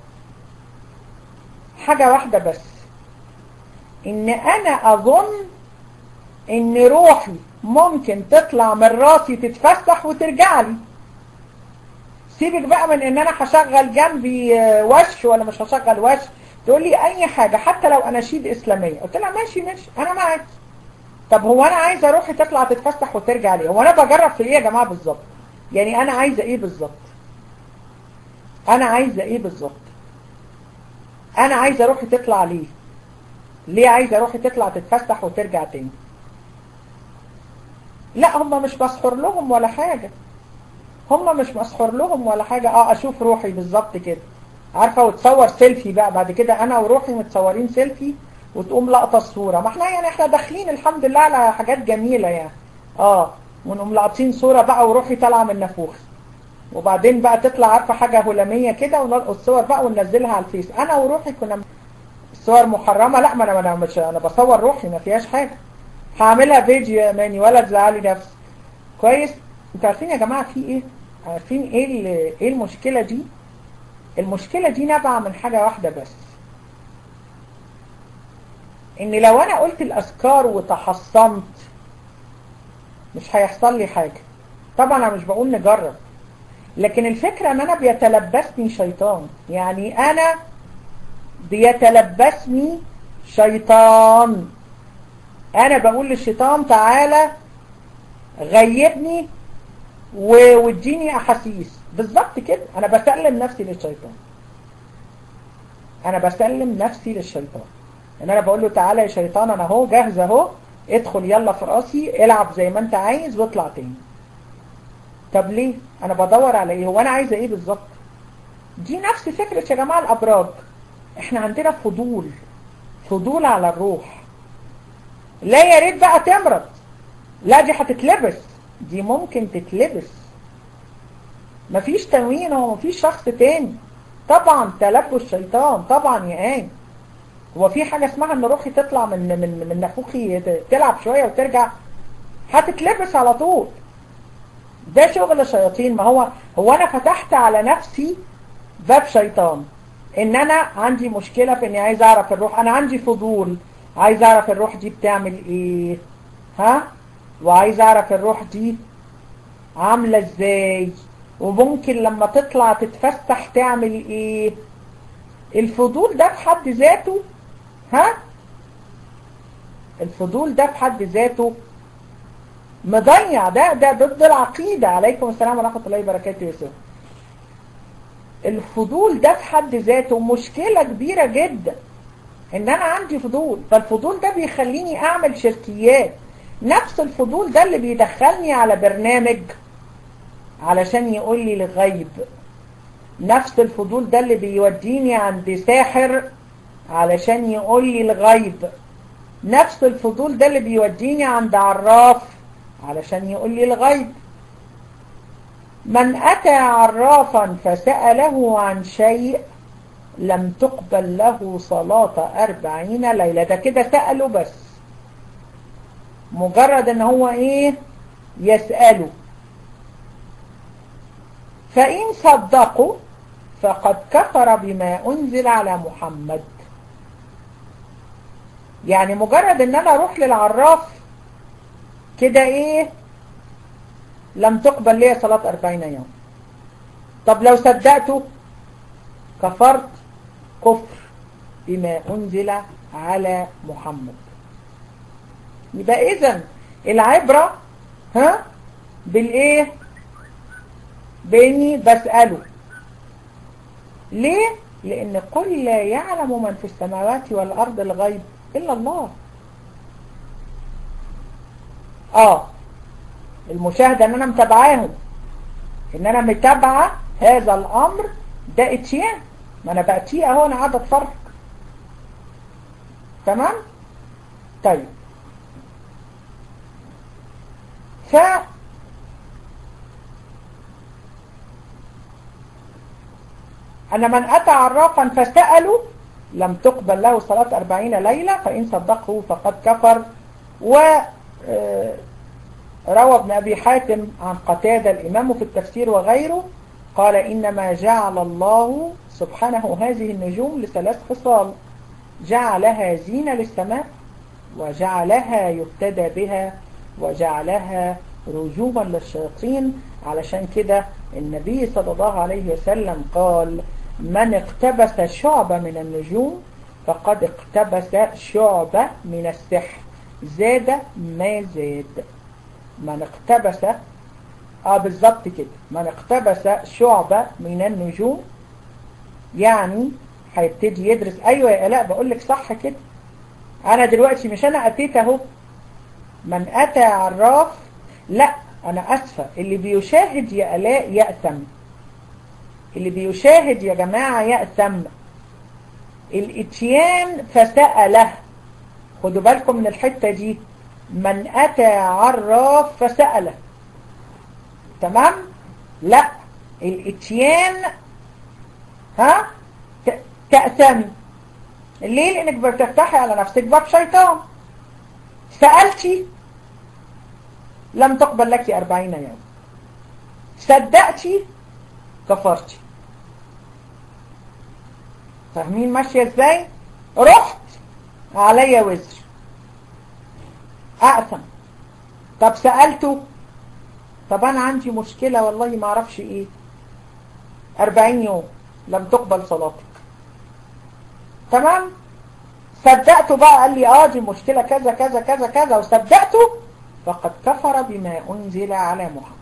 حاجة واحدة بس ان انا اظن ان روحي ممكن تطلع من راسي تتفسح وترجع لي سيبك بقى من ان انا هشغل جنبي وش ولا مش هشغل وش تقول لي اي حاجة حتى لو اناشيد اسلامية قلت لها ماشي ماشي انا معاك طب هو انا عايزة روحي تطلع تتفسح وترجع لي هو انا بجرب في ايه يا جماعة بالظبط يعني انا عايزة ايه بالظبط انا عايزة ايه بالظبط انا عايزة روحي تطلع ليه ليه عايزة روحي تطلع تتفسح وترجع تاني لا هم مش مسحور لهم ولا حاجة هم مش مسحور لهم ولا حاجة اه اشوف روحي بالظبط كده عارفة وتصور سيلفي بقى بعد كده انا وروحي متصورين سيلفي وتقوم لقطة الصورة ما احنا يعني احنا داخلين الحمد لله على حاجات جميلة يعني اه ونقوم لاقطين صورة بقى وروحي طالعة من نافوخ وبعدين بقى تطلع عارفة حاجة هلامية كده ونلقط الصور بقى وننزلها على الفيس انا وروحي كنا الصور محرمة لا ما انا, أنا مش انا بصور روحي ما فيهاش حاجة هعملها فيديو يا ماني ولا تزعلي نفسي كويس انتوا عارفين يا جماعة في ايه عارفين ايه ايه المشكلة دي المشكلة دي نابعة من حاجة واحدة بس ان لو انا قلت الاذكار وتحصنت مش هيحصل لي حاجة طبعا انا مش بقول نجرب لكن الفكرة ان انا بيتلبسني شيطان يعني انا بيتلبسني شيطان انا بقول للشيطان تعالى غيبني واديني احاسيس بالظبط كده انا بسلم نفسي للشيطان انا بسلم نفسي للشيطان ان انا بقول له تعالى يا شيطان انا اهو جاهز اهو ادخل يلا في راسي العب زي ما انت عايز واطلع تاني طب ليه انا بدور على ايه هو انا عايزه ايه بالظبط دي نفس فكرة يا جماعة الابراج احنا عندنا فضول فضول على الروح لا يا ريت بقى تمرض لا دي هتتلبس دي ممكن تتلبس مفيش تنوين هو مفيش شخص تاني طبعا تلبس شيطان طبعا يا آن هو في حاجة اسمها ان روحي تطلع من من من نافوخي تلعب شوية وترجع هتتلبس على طول ده شغل الشياطين ما هو هو انا فتحت على نفسي باب شيطان ان انا عندي مشكلة في اني عايز اعرف الروح انا عندي فضول عايز اعرف الروح دي بتعمل ايه ها وعايز اعرف الروح دي عاملة ازاي وممكن لما تطلع تتفسح تعمل ايه الفضول ده في حد ذاته ها الفضول ده في حد ذاته مضيع ده ده ضد العقيدة عليكم السلام ورحمة الله وبركاته يوسف الفضول ده في حد ذاته مشكلة كبيرة جدا ان انا عندي فضول فالفضول ده بيخليني اعمل شركيات نفس الفضول ده اللي بيدخلني على برنامج علشان يقول لي الغيب نفس الفضول ده اللي بيوديني عند ساحر علشان يقول لي الغيب نفس الفضول ده اللي بيوديني عند عراف علشان يقول لي الغيب من أتى عرافا فسأله عن شيء لم تقبل له صلاة أربعين ليلة ده كده سأله بس مجرد ان هو ايه يسأله فإن صدقوا فقد كفر بما أنزل على محمد يعني مجرد ان انا اروح للعراف كده ايه لم تقبل لي صلاة أربعين يوم طب لو صدقته كفرت كفر بما أنزل على محمد يبقى إذن العبرة ها بالإيه بإني بسأله ليه لأن قل لا يعلم من في السماوات والأرض الغيب إلا الله آه المشاهدة ان انا متابعاهم ان انا متابعة هذا الامر ده اتيان ما انا بأتيه اهو انا قاعد اتفرج تمام طيب ف أن من أتى عرافا فسأله لم تقبل له صلاة أربعين ليلة فإن صدقه فقد كفر و روى ابن أبي حاتم عن قتادة الإمام في التفسير وغيره قال إنما جعل الله سبحانه هذه النجوم لثلاث خصال جعلها زينة للسماء وجعلها يبتدى بها وجعلها رجوما للشياطين علشان كده النبي صلى الله عليه وسلم قال من اقتبس شعبة من النجوم فقد اقتبس شعبة من السحر زاد ما زاد من اقتبس اه بالظبط كده من اقتبس شعبة من النجوم يعني هيبتدي يدرس ايوه يا الاء بقول لك صح كده انا دلوقتي مش انا اتيت اهو من اتى عراف لا انا اسفة اللي بيشاهد يا الاء يأتم اللي بيشاهد يا جماعة يأتم الاتيان فسأله خدوا بالكم من الحتة دي من اتى عراف فسأله تمام لا الاتيان ها تأتمي ليه لانك بتفتحي على نفسك باب شيطان سألتي لم تقبل لك أربعين يوم صدقتي كفرتي فاهمين ماشية ازاي رحت عليا وزر أقسم طب سألته طب أنا عندي مشكلة والله ما أعرفش إيه أربعين يوم لم تقبل صلاتك تمام صدقته بقى قال لي اه دي مشكلة كذا كذا كذا كذا وصدقته فقد كفر بما أنزل على محمد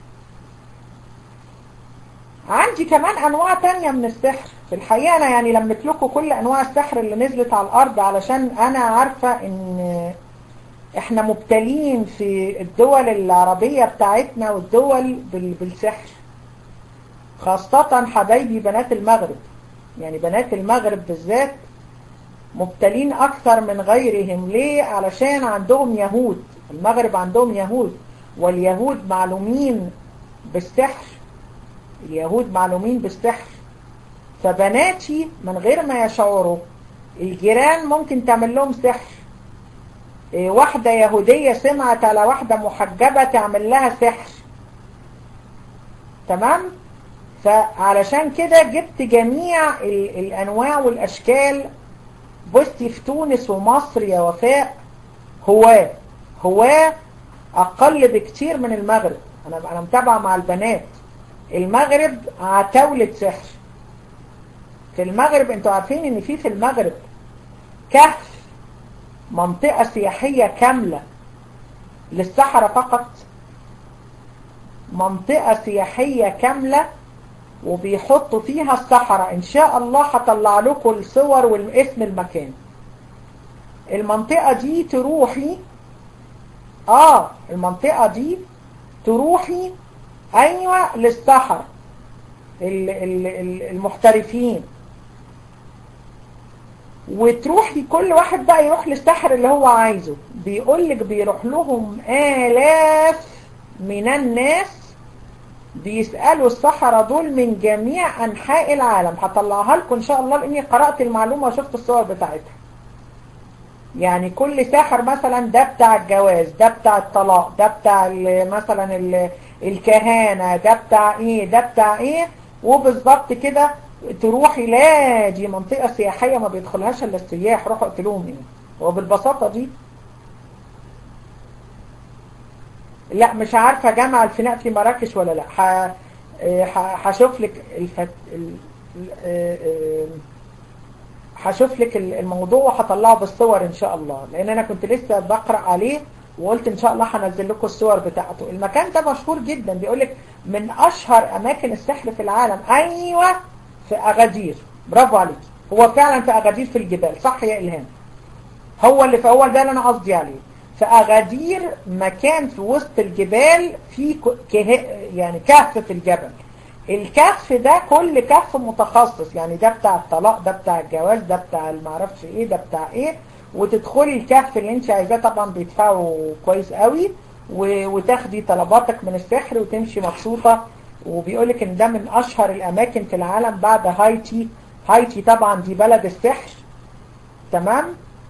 عندي كمان أنواع تانية من السحر في الحقيقة أنا يعني لمت لكم كل أنواع السحر اللي نزلت على الأرض علشان أنا عارفة إن إحنا مبتلين في الدول العربية بتاعتنا والدول بالسحر خاصة حبايبي بنات المغرب يعني بنات المغرب بالذات مبتلين أكثر من غيرهم ليه؟ علشان عندهم يهود المغرب عندهم يهود واليهود معلومين بالسحر اليهود معلومين بالسحر فبناتي من غير ما يشعروا الجيران ممكن تعمل لهم سحر إيه واحدة يهودية سمعت على واحدة محجبة تعمل لها سحر تمام فعلشان كده جبت جميع الأنواع والأشكال بصي في تونس ومصر يا وفاء هواه هواه أقل بكتير من المغرب أنا أنا متابعة مع البنات المغرب عتاولة سحر في المغرب انتوا عارفين ان في في المغرب كهف منطقة سياحية كاملة للسحرة فقط منطقة سياحية كاملة وبيحطوا فيها السحرة ان شاء الله هطلع لكم الصور والاسم المكان المنطقة دي تروحي اه المنطقة دي تروحي ايوه للسحر المحترفين وتروحي كل واحد بقى يروح للسحر اللي هو عايزه بيقولك بيروح لهم آلاف من الناس بيسألوا السحرة دول من جميع أنحاء العالم هطلعها لكم إن شاء الله لأني قرأت المعلومة وشفت الصور بتاعتها يعني كل ساحر مثلا ده بتاع الجواز ده بتاع الطلاق ده بتاع مثلا الكهانة ده بتاع ايه ده بتاع ايه وبالظبط كده تروحي لا دي منطقة سياحية ما بيدخلهاش الا السياح روحوا اقتلوهم ايه وبالبساطة دي لا مش عارفة جامعة الفناء في مراكش ولا لا هشوف لك الفت... هشوف لك الموضوع وهطلعه بالصور ان شاء الله لان انا كنت لسه بقرأ عليه وقلت ان شاء الله هنزل لكم الصور بتاعته المكان ده مشهور جدا بيقول لك من اشهر اماكن السحر في العالم ايوه في اغادير برافو عليك هو فعلا في اغادير في الجبال صح يا الهام هو اللي في اول ده اللي انا قصدي عليه في اغادير مكان في وسط الجبال في كه... يعني كهف في الجبل الكهف ده كل كهف متخصص يعني ده بتاع الطلاق ده بتاع الجواز ده بتاع المعرفش ايه ده بتاع ايه وتدخلي الكهف اللي انت عايزاه طبعا بيدفعوا كويس قوي وتاخدي طلباتك من السحر وتمشي مبسوطة وبيقولك ان ده من اشهر الاماكن في العالم بعد هايتي هايتي طبعا دي بلد السحر تمام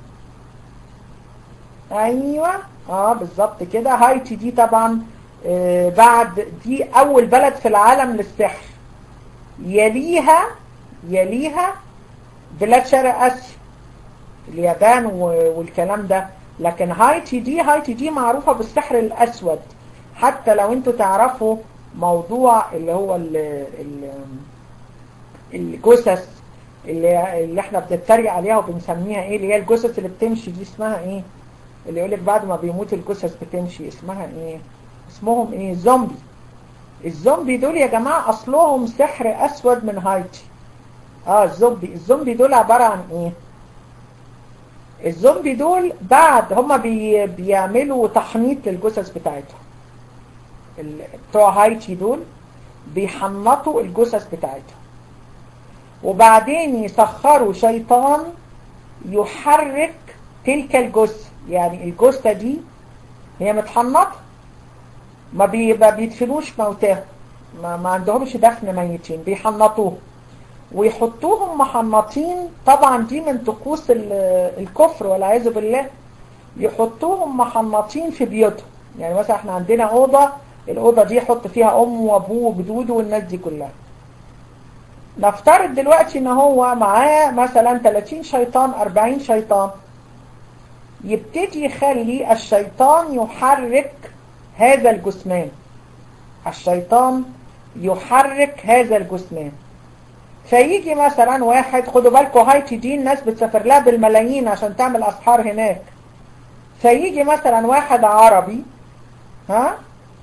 ايوه اه بالظبط كده هايتي دي طبعا آه بعد دي اول بلد في العالم للسحر يليها يليها بلاد شرق اسيا اليابان والكلام ده لكن هايتي دي هايتي دي معروفة بالسحر الأسود حتى لو انتوا تعرفوا موضوع اللي هو ال ال الجثث اللي, اللي احنا بنتريق عليها وبنسميها ايه اللي هي الجثث اللي بتمشي دي اسمها ايه اللي يقولك بعد ما بيموت الجثث بتمشي اسمها ايه اسمهم ايه زومبي الزومبي دول يا جماعة اصلهم سحر اسود من هايتي اه الزومبي الزومبي دول عبارة عن ايه الزومبي دول بعد هما بي بيعملوا تحنيط للجثث بتاعتهم ال- بتوع هايتي دول بيحنطوا الجثث بتاعتهم وبعدين يسخروا شيطان يحرك تلك الجثة يعني الجثة دي هي متحنطة ما بي- ما بيدفنوش موتاهم ما, ما عندهمش دفن ميتين بيحنطوهم ويحطوهم محنطين طبعا دي من طقوس ال- الكفر والعياذ بالله يحطوهم محنطين في بيوتهم يعني مثلا احنا عندنا أوضة الأوضة دي يحط فيها أمه وأبوه وجدوده والناس دي كلها نفترض دلوقتي ان هو معاه مثلا 30 شيطان 40 شيطان يبتدي يخلي الشيطان يحرك هذا الجثمان الشيطان يحرك هذا الجثمان فيجي مثلا واحد خدوا بالكم هايتي دي الناس بتسافر لها بالملايين عشان تعمل اسحار هناك فيجي مثلا واحد عربي ها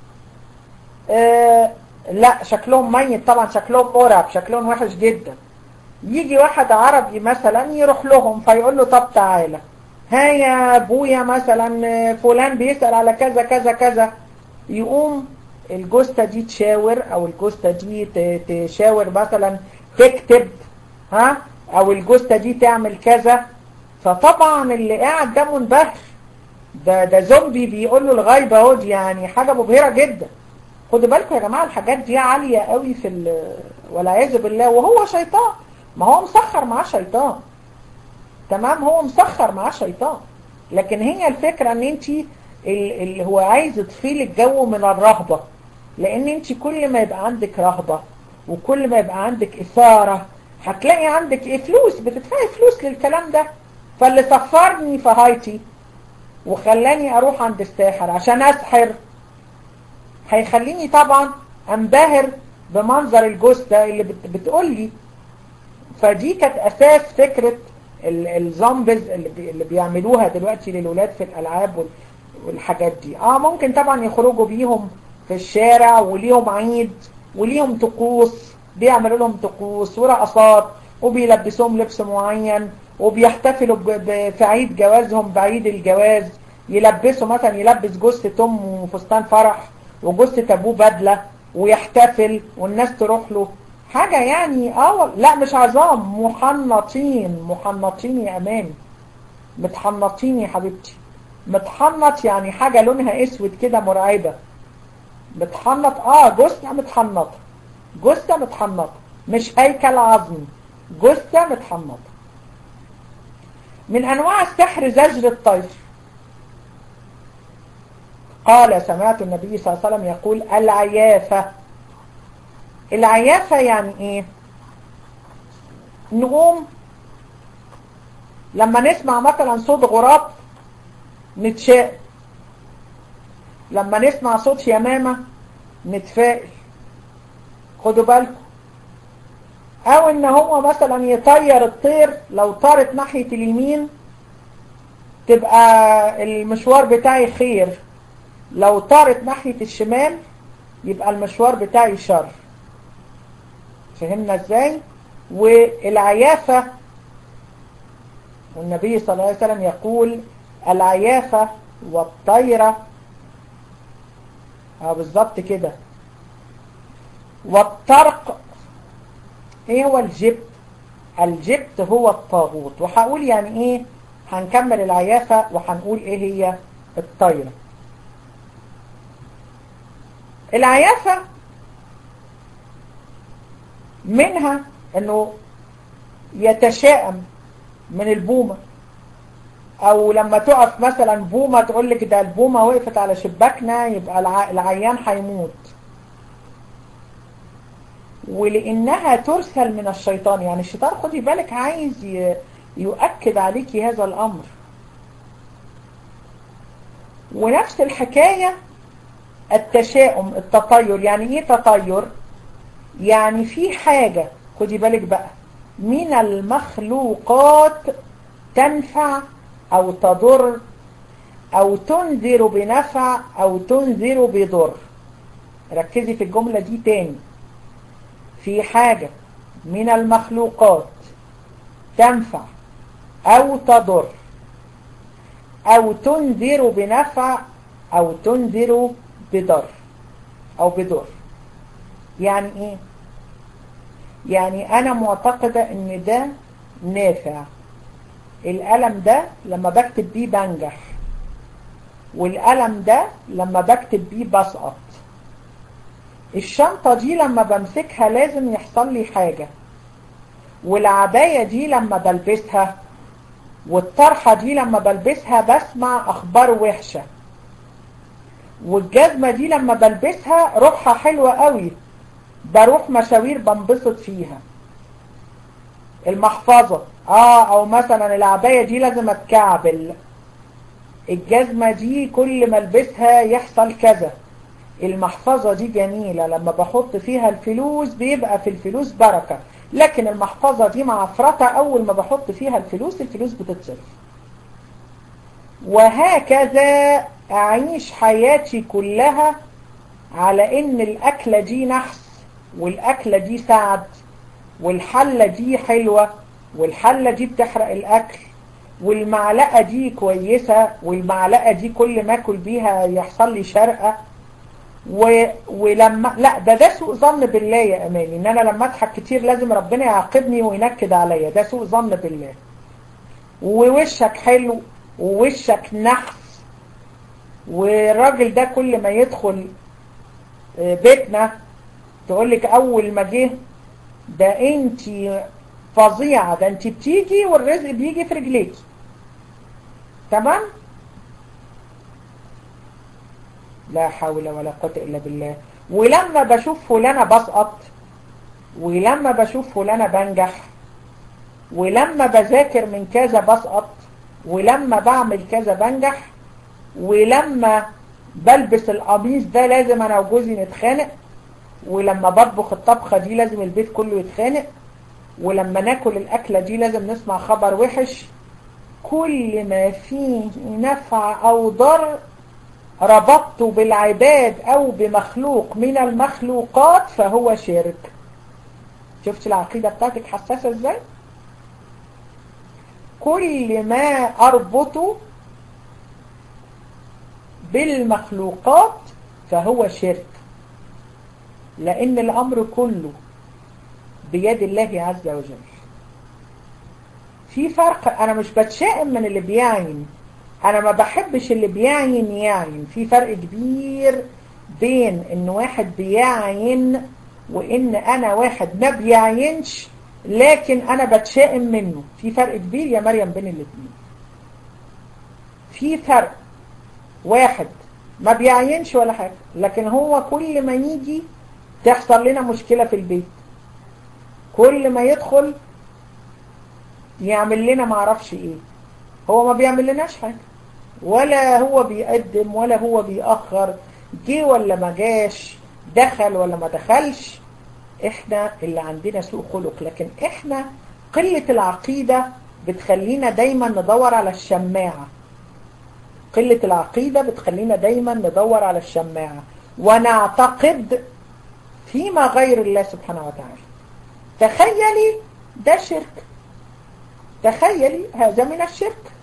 آه لا شكلهم ميت طبعا شكلهم مرعب شكلهم وحش جدا يجي واحد عربي مثلا يروح لهم فيقول له طب تعالى ها يا ابويا مثلا آه، فلان بيسأل على كذا كذا كذا يقوم الجثة دي تشاور او الجثة دي ت- تشاور مثلا تكتب ها او الجثة دي تعمل كذا فطبعا اللي قاعد ده منبهر ده ده زومبي بيقول له الغيبة اهو دي يعني حاجة مبهرة جدا خدوا بالكم يا جماعة الحاجات دي عالية قوي في ال- والعياذ بالله وهو شيطان ما هو مسخر معاه شيطان تمام هو مسخر معاه شيطان لكن هي الفكرة ان انت اللي هو عايز يطفي الجو من الرهبة لان انت كل ما يبقى عندك رهبة وكل ما يبقى عندك اثارة هتلاقي عندك ايه فلوس بتدفعي فلوس للكلام ده فاللي سفرني في هايتي وخلاني اروح عند الساحر عشان اسحر هيخليني طبعا انبهر بمنظر الجثة اللي بت بتقول لي فدي كانت اساس فكرة ال- الزومبيز اللي, بي اللي بيعملوها دلوقتي للولاد في الالعاب وال- والحاجات دي اه ممكن طبعا يخرجوا بيهم في الشارع وليهم عيد وليهم طقوس بيعملوا لهم طقوس ورقصات وبيلبسوهم لبس معين وبيحتفلوا ب- ب- في عيد جوازهم بعيد الجواز يلبسوا مثلا يلبس جثة امه فستان فرح وجثة ابوه بدلة ويحتفل والناس تروح له حاجة يعني اه لا مش عظام محنطين محنطين يا امامي متحنطين يا حبيبتي متحنط يعني حاجة لونها اسود كده مرعبة متحنط اه جثة متحنطة جثة متحنطة مش هيكل عظمي جثة متحنطة من انواع السحر زجر الطير قال سمعت النبي صلى الله عليه وسلم يقول العيافة العيافة يعني ايه نقوم لما نسمع مثلا صوت غراب نتشائم لما نسمع صوت يمامة نتفائل خدوا بالكم او ان هو مثلا يطير الطير لو طارت ناحية اليمين تبقى المشوار بتاعي خير لو طارت ناحية الشمال يبقى المشوار بتاعي شر فهمنا ازاي والعيافة والنبي صلى الله عليه وسلم يقول العيافة والطيرة اه بالظبط كده والطرق ايه هو الجبت الجبت هو الطاغوت وهقول يعني ايه هنكمل العيافة وهنقول ايه هي الطيرة العيافة منها انه يتشائم من البومة او لما تقف مثلا بومة تقول لك ده البومة وقفت على شباكنا يبقى الع... العيان هيموت ولانها ترسل من الشيطان يعني الشيطان خدي بالك عايز ي... يؤكد عليكي هذا الامر ونفس الحكاية التشاؤم التطير يعني ايه تطير يعني في حاجة خدي بالك بقى من المخلوقات تنفع او تضر او تنذر بنفع او تنذر بضر ركزي في الجملة دي تاني في حاجة من المخلوقات تنفع او تضر او تنذر بنفع او تنذر بضر او بضر يعني ايه يعني انا معتقدة ان ده نافع القلم ده لما بكتب بيه بنجح والقلم ده لما بكتب بيه بسقط الشنطة دي لما بمسكها لازم يحصل لي حاجة والعباية دي لما بلبسها والطرحة دي لما بلبسها بسمع أخبار وحشة والجزمة دي لما بلبسها روحها حلوة قوي بروح مشاوير بنبسط فيها المحفظة اه او مثلا العباية دي لازم اتكعبل الجزمة دي كل ما البسها يحصل كذا المحفظة دي جميلة لما بحط فيها الفلوس بيبقى في الفلوس بركة لكن المحفظة دي معفرطة اول ما بحط فيها الفلوس الفلوس بتتصرف وهكذا اعيش حياتي كلها على ان الاكلة دي نحس والاكلة دي سعد والحلة دي حلوة والحلة دي بتحرق الاكل والمعلقة دي كويسة والمعلقة دي كل ما اكل بيها يحصل لي شرقة و... ولما لا ده ده سوء ظن بالله يا اماني ان انا لما اضحك كتير لازم ربنا يعاقبني وينكد عليا ده سوء ظن بالله ووشك حلو ووشك نحس والراجل ده كل ما يدخل بيتنا تقول لك اول ما جه ده انت فظيعة ده انت بتيجي والرزق بيجي في رجليك تمام لا حول ولا قوة الا بالله ولما بشوف فلانة بسقط ولما بشوف فلانة بنجح ولما بذاكر من كذا بسقط ولما بعمل كذا بنجح ولما بلبس القميص ده لازم انا وجوزي نتخانق ولما بطبخ الطبخة دي لازم البيت كله يتخانق ولما ناكل الأكلة دي لازم نسمع خبر وحش كل ما فيه نفع أو ضر ربطته بالعباد أو بمخلوق من المخلوقات فهو شرك شفت العقيدة بتاعتك حساسة ازاي كل ما أربطه بالمخلوقات فهو شرك لأن الأمر كله بيد الله عز وجل في فرق أنا مش بتشائم من اللي بيعين أنا ما بحبش اللي بيعين يعين في فرق كبير بين إن واحد بيعين وإن أنا واحد ما بيعينش لكن أنا بتشائم منه في فرق كبير يا مريم بين الاثنين في فرق واحد ما بيعينش ولا حاجة لكن هو كل ما يجي تحصل لنا مشكلة في البيت كل ما يدخل يعمل لنا معرفش ايه هو ما بيعمل لناش حاجة ولا هو بيقدم ولا هو بيأخر جه ولا ما جاش دخل ولا ما دخلش احنا اللي عندنا سوء خلق لكن احنا قلة العقيدة بتخلينا دايما ندور على الشماعة قلة العقيدة بتخلينا دايما ندور على الشماعة ونعتقد فيما غير الله سبحانه وتعالى تخيلي ده شرك تخيلي هذا من الشرك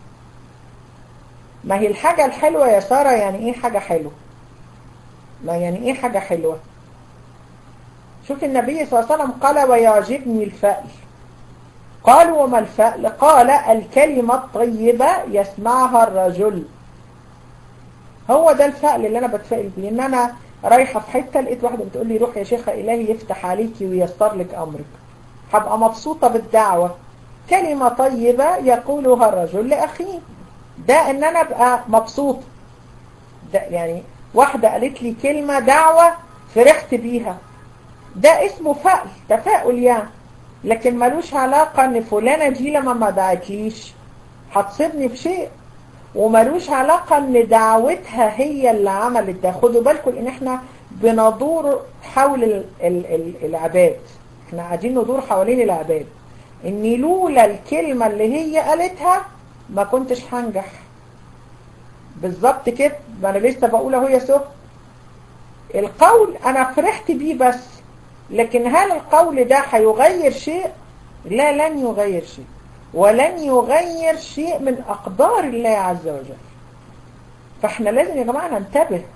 ما هي الحاجة الحلوة يا سارة يعني ايه حاجة حلوة ما يعني ايه حاجة حلوة شوف النبي صلى الله عليه وسلم قال ويعجبني الفأل قالوا وما الفأل قال الكلمة الطيبة يسمعها الرجل هو ده الفأل اللي انا بتفائل بيه ان انا رايحة في حتة لقيت واحدة بتقول لي روح يا شيخة إلهي يفتح عليكي ويسر لك أمرك هبقى مبسوطة بالدعوة كلمة طيبة يقولها الرجل لأخيه ده ان انا ابقى مبسوطة ده يعني واحدة قالت لي كلمة دعوة فرحت بيها ده اسمه فأل تفاؤل يعني لكن ملوش علاقة ان فلانة دي لما ما دعتليش هتصيبني بشيء وملوش علاقة ان دعوتها هي اللي عملت ده خدوا بالكم ان احنا بندور حول ال ال ال العباد احنا قاعدين ندور حوالين العباد ان لولا الكلمة اللي هي قالتها ما كنتش هنجح بالظبط كده ما انا لسه بقول اهو يا سهى القول انا فرحت بيه بس لكن هل القول ده هيغير شيء لا لن يغير شيء ولن يغير شيء من أقدار الله عز وجل فاحنا لازم يا جماعة ننتبه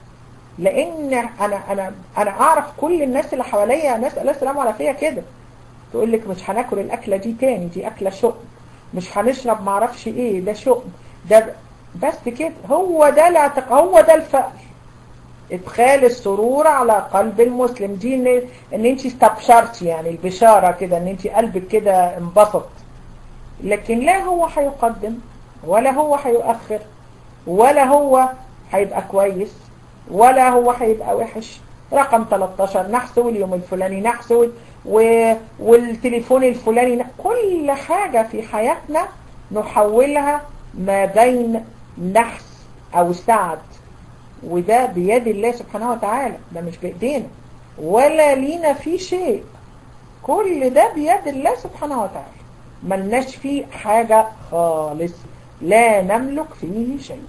لان انا انا انا اعرف كل الناس اللي حواليا ناس الله السلام على فيا كده تقول لك مش هناكل الاكله دي تاني دي اكله شؤم مش هنشرب معرفش ايه ده شؤم ده بس كده هو ده الاعتقاد هو ده الفقر ادخال السرور على قلب المسلم دي ان, إن انت استبشرتي يعني البشاره كده ان انت قلبك كده انبسط لكن لا هو هيقدم ولا هو هيؤخر ولا هو هيبقى كويس ولا هو هيبقى وحش رقم 13 نحسه اليوم الفلاني نحسه و... والتليفون الفلاني كل حاجة في حياتنا نحولها ما بين نحس أو سعد وده بيد الله سبحانه وتعالى ده مش بإيدينا ولا لينا فيه شيء كل ده بيد الله سبحانه وتعالى ملناش فيه حاجة خالص لا نملك فيه شيء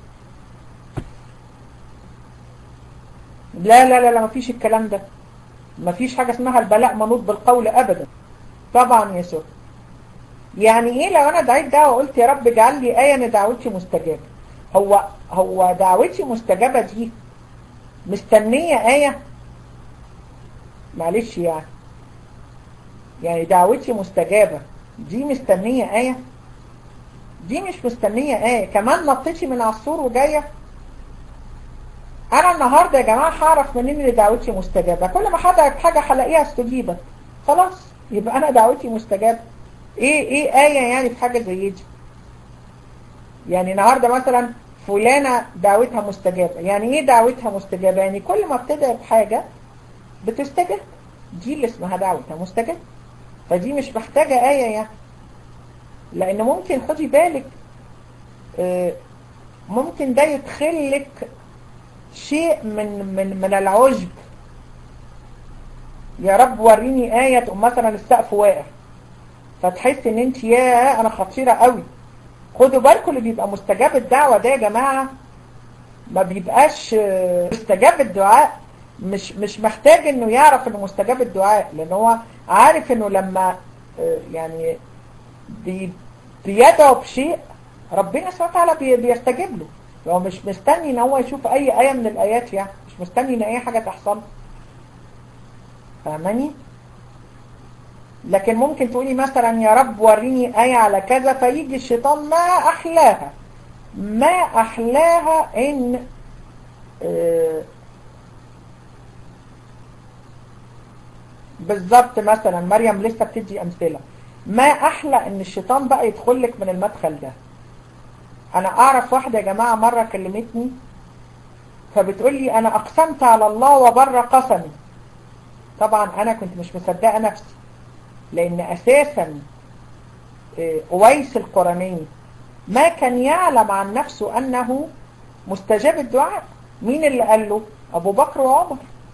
لا لا لا لا مفيش الكلام ده مفيش حاجة اسمها البلاء منوط بالقول أبدا طبعا يا سور يعني ايه لو انا دعيت دعوة وقلت يا رب اجعل لي آية ان دعوتي مستجابة هو هو دعوتي مستجابة دي مستنية آية معلش يعني يعني دعوتي مستجابة دي مستنية آية دي مش مستنية آية كمان نطيتي من عصور وجاية انا النهاردة يا جماعة هعرف منين ان دعوتي مستجابة كل ما حد حاجة هلاقيها استجيبت خلاص يبقى انا دعوتي مستجابة ايه ايه آية يعني في حاجة زي دي يعني النهاردة مثلا فلانة دعوتها مستجابة يعني ايه دعوتها مستجابة يعني كل ما ابتدأ بحاجة بتستجاب دي اللي اسمها دعوتها مستجابة فدي مش محتاجة آية يعني لان ممكن خدي بالك ممكن ده يدخلك شيء من من من العجب يا رب وريني آية تقوم مثلا السقف واقع فتحس ان انت يا انا خطيرة قوي خدوا بالكم اللي بيبقى مستجاب الدعوة ده يا جماعة ما بيبقاش مستجاب الدعاء مش مش محتاج انه يعرف انه مستجاب الدعاء لان هو عارف انه لما يعني بي بيدعو بشيء ربنا سبحانه وتعالى بيستجيب له هو مش مستني ان هو يشوف اي آية من الآيات يعني مش مستني ان اي حاجة تحصل فاهماني لكن ممكن تقولي مثلا يا رب وريني آية على كذا فيجي الشيطان ما أحلاها ما أحلاها إن آه بالظبط مثلا مريم لسه بتدي أمثلة ما أحلى إن الشيطان بقى يدخل لك من المدخل ده أنا أعرف واحدة يا جماعة مرة كلمتني فبتقول لي أنا أقسمت على الله وبر قسمي طبعا أنا كنت مش مصدقة نفسي لأن أساسا أويس القرني ما كان يعلم عن نفسه أنه مستجاب الدعاء مين اللي قال له أبو بكر وعمر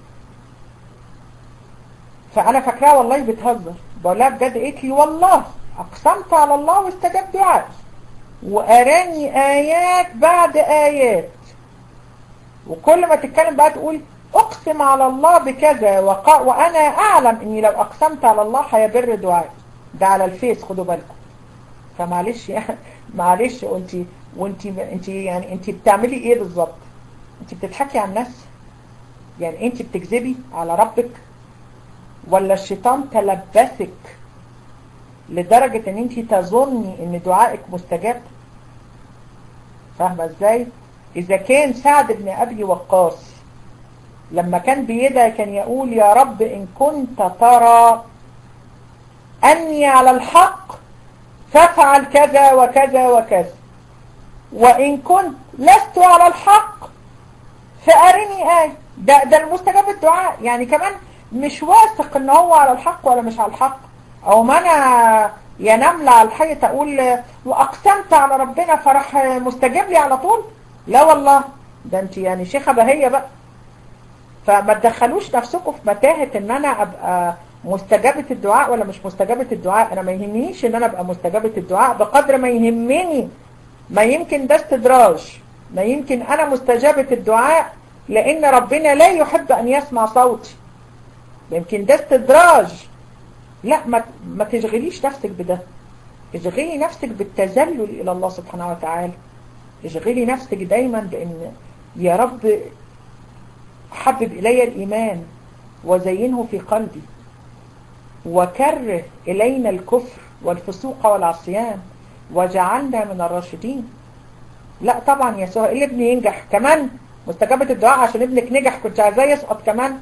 فأنا فاكراه والله بتهزر بقول لها بجد قالت لي والله أقسمت على الله واستجاب دعائي وأراني آيات بعد آيات وكل ما تتكلم بقى تقول أقسم على الله بكذا وقا وأنا أعلم إني لو أقسمت على الله هيبر دعائي ده على الفيس خدوا بالكم فمعلش يعني معلش وانت وانت انت يعني انت بتعملي ايه بالظبط انت بتضحكي على الناس يعني انت بتكذبي على ربك ولا الشيطان تلبسك لدرجة ان انت تظني ان دعائك مستجاب فاهمة ازاي اذا كان سعد بن ابي وقاص لما كان بيدعي كان يقول يا رب إن كنت ترى أني على الحق فافعل كذا وكذا وكذا وإن كنت لست على الحق فأرني آية ده, ده المستجاب الدعاء يعني كمان مش واثق ان هو على الحق ولا مش على الحق او ما انا يا نملة على الحيط اقول واقسمت على ربنا فراح مستجاب لي على طول لا والله ده انت يعني شيخة بهية بقى فما تدخلوش نفسكم في متاهة ان انا ابقى مستجابة الدعاء ولا مش مستجابة الدعاء انا ما يهمنيش ان انا ابقى مستجابة الدعاء بقدر ما يهمني ما يمكن ده استدراج ما يمكن انا مستجابة الدعاء لان ربنا لا يحب ان يسمع صوتي يمكن ده استدراج لا ما, ما تشغليش نفسك بده اشغلي نفسك بالتذلل الى الله سبحانه وتعالى اشغلي نفسك دايما بان يا رب حبب إلي الإيمان وزينه في قلبي وكره إلينا الكفر والفسوق والعصيان وجعلنا من الراشدين لا طبعا يا سهى اللي ابني ينجح كمان مستجابة الدعاء عشان ابنك نجح كنت عايزاه يسقط كمان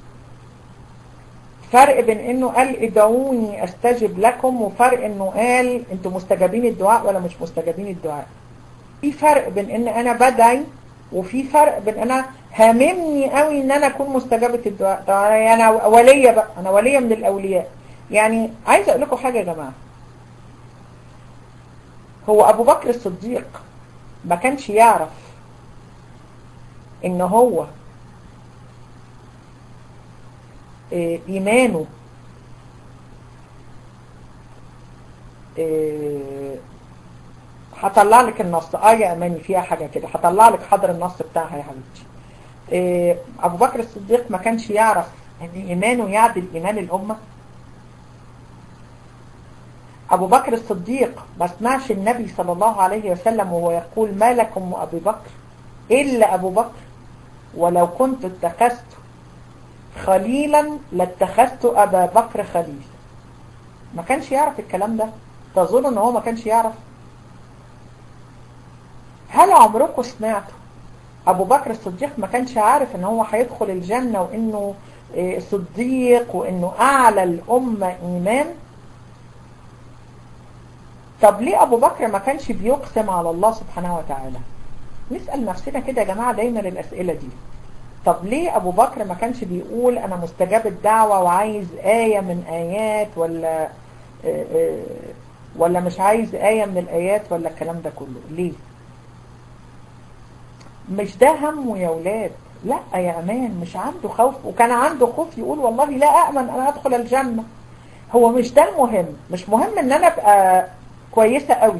فرق بين انه قال ادعوني استجب لكم وفرق انه قال انتوا مستجابين الدعاء ولا مش مستجابين الدعاء في فرق بين ان انا بدعي وفي فرق بين انا هاممني قوي ان انا اكون مستجابة الدعاء طبعا انا ولية بقى انا ولية من الاولياء يعني عايز اقول لكم حاجة يا جماعة هو ابو بكر الصديق ما كانش يعرف ان هو إيه ايمانه إيه هطلع لك النص اه يا اماني فيها حاجة كده هطلع لك حاضر النص بتاعها يا حبيبتي إيه ابو بكر الصديق ما كانش يعرف ان ايمانه يعدل ايمان الامه ابو بكر الصديق ما سمعش النبي صلى الله عليه وسلم وهو يقول ما لكم وابي بكر الا ابو بكر ولو كنت اتخذت خليلا لاتخذت ابا بكر خليل ما كانش يعرف الكلام ده تظن ان هو ما كانش يعرف هل عمركم سمعتوا ابو بكر الصديق ما كانش عارف ان هو هيدخل الجنة وانه صديق وانه اعلى الامة ايمان طب ليه ابو بكر ما كانش بيقسم على الله سبحانه وتعالى نسأل نفسنا كده يا جماعة دايما الاسئلة دي طب ليه ابو بكر ما كانش بيقول انا مستجاب الدعوة وعايز آية من آيات ولا ولا مش عايز آية من الآيات ولا الكلام ده كله ليه مش ده همه يا ولاد لا يا امان مش عنده خوف وكان عنده خوف يقول والله لا أأمن أنا أدخل الجنة هو مش ده المهم مش مهم ان انا ابقى كويسة قوي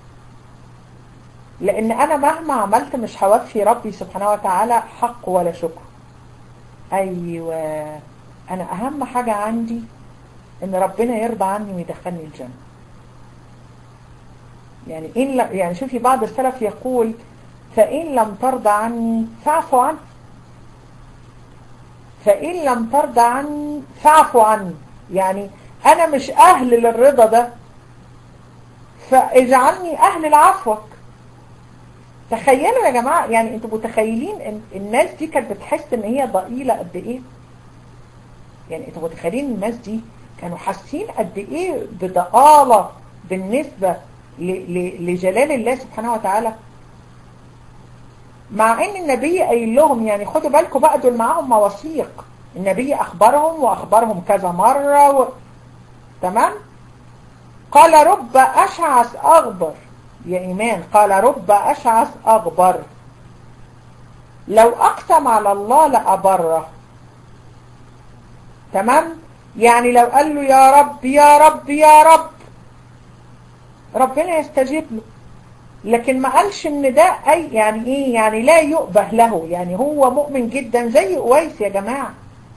لان انا مهما عملت مش هوفي ربي سبحانه وتعالى حق ولا شكر ايوه انا اهم حاجة عندي ان ربنا يرضى عني ويدخلني الجنة يعني إن لا يعني شوفي بعض السلف يقول فإن لم ترضى عني فاعف عني فإن لم ترضى عني فاعف عني يعني أنا مش أهل للرضا ده فاجعلني أهل لعفوك تخيلوا يا جماعة يعني انتوا متخيلين ان الناس دي كانت بتحس ان هي ضئيلة قد ايه يعني انتوا متخيلين الناس دي كانوا حاسين قد ايه بضآلة بالنسبة لجلال الله سبحانه وتعالى مع ان النبي قايل لهم يعني خدوا بالكم بقى دول معاهم مواثيق النبي اخبرهم واخبرهم كذا مرة و... تمام قال رب اشعث اغبر يا ايمان قال رب اشعث اغبر لو اقسم على الله لابره تمام يعني لو قال له يا رب يا رب يا رب ربنا يستجيب له لكن ما قالش ان ده اي يعني ايه يعني لا يؤبه له يعني هو مؤمن جدا زي اويس يا جماعة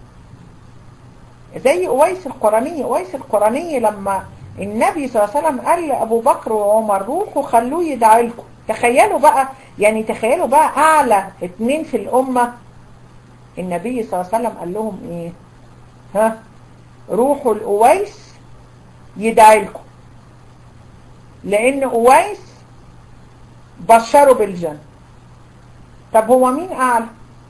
زي اويس القراني اويس القراني لما النبي صلى الله عليه وسلم قال لابو بكر وعمر روحوا خلوه يدعي لكم تخيلوا بقى يعني تخيلوا بقى اعلى اتنين في الامة النبي صلى الله عليه وسلم قال لهم ايه ها روحوا الاويس يدعي لكم لان اويس بشروا بالجنة طب هو مين اعلى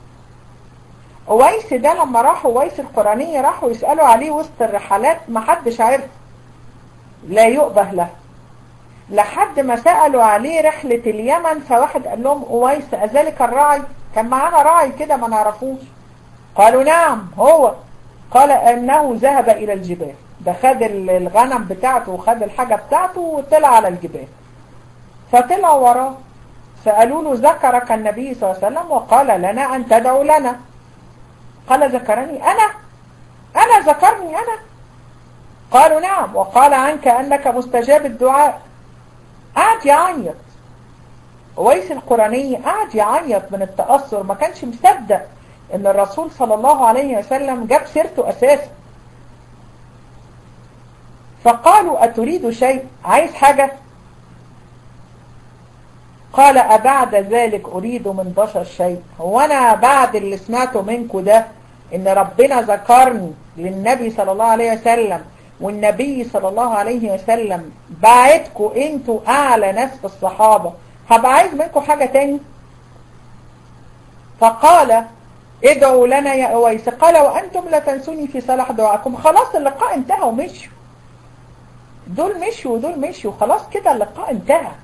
اويس ده لما راحوا اويس القرانية راحوا يسألوا عليه وسط الرحلات ما حدش عرف لا يؤبه له لحد ما سألوا عليه رحلة اليمن فواحد قال لهم اويس اذلك الراعي كان معانا راعي كده ما نعرفوش قالوا نعم هو قال انه ذهب الى الجبال ده خد الغنم بتاعته وخد الحاجة بتاعته وطلع على الجبال فطلع وراه سألوا له ذكرك النبي صلى الله عليه وسلم وقال لنا أن تدعو لنا قال ذكرني أنا أنا ذكرني أنا قالوا نعم وقال عنك أنك مستجاب الدعاء قعد يعيط ويس القراني قعد يعيط من التأثر ما كانش مصدق ان الرسول صلى الله عليه وسلم جاب سيرته أساسا فقالوا أتريد شيء عايز حاجة قال أبعد ذلك أريد من بشر شيء هو أنا بعد اللي سمعته منكم ده إن ربنا ذكرني للنبي صلى الله عليه وسلم والنبي صلى الله عليه وسلم بعتكم انتوا أعلى ناس في الصحابة هبقى عايز منكم حاجة تاني فقال ادعوا لنا يا أويس قال وأنتم لا تنسوني في صلاح دعاكم خلاص اللقاء انتهى ومشوا دول مشوا ودول مشوا خلاص كده اللقاء انتهى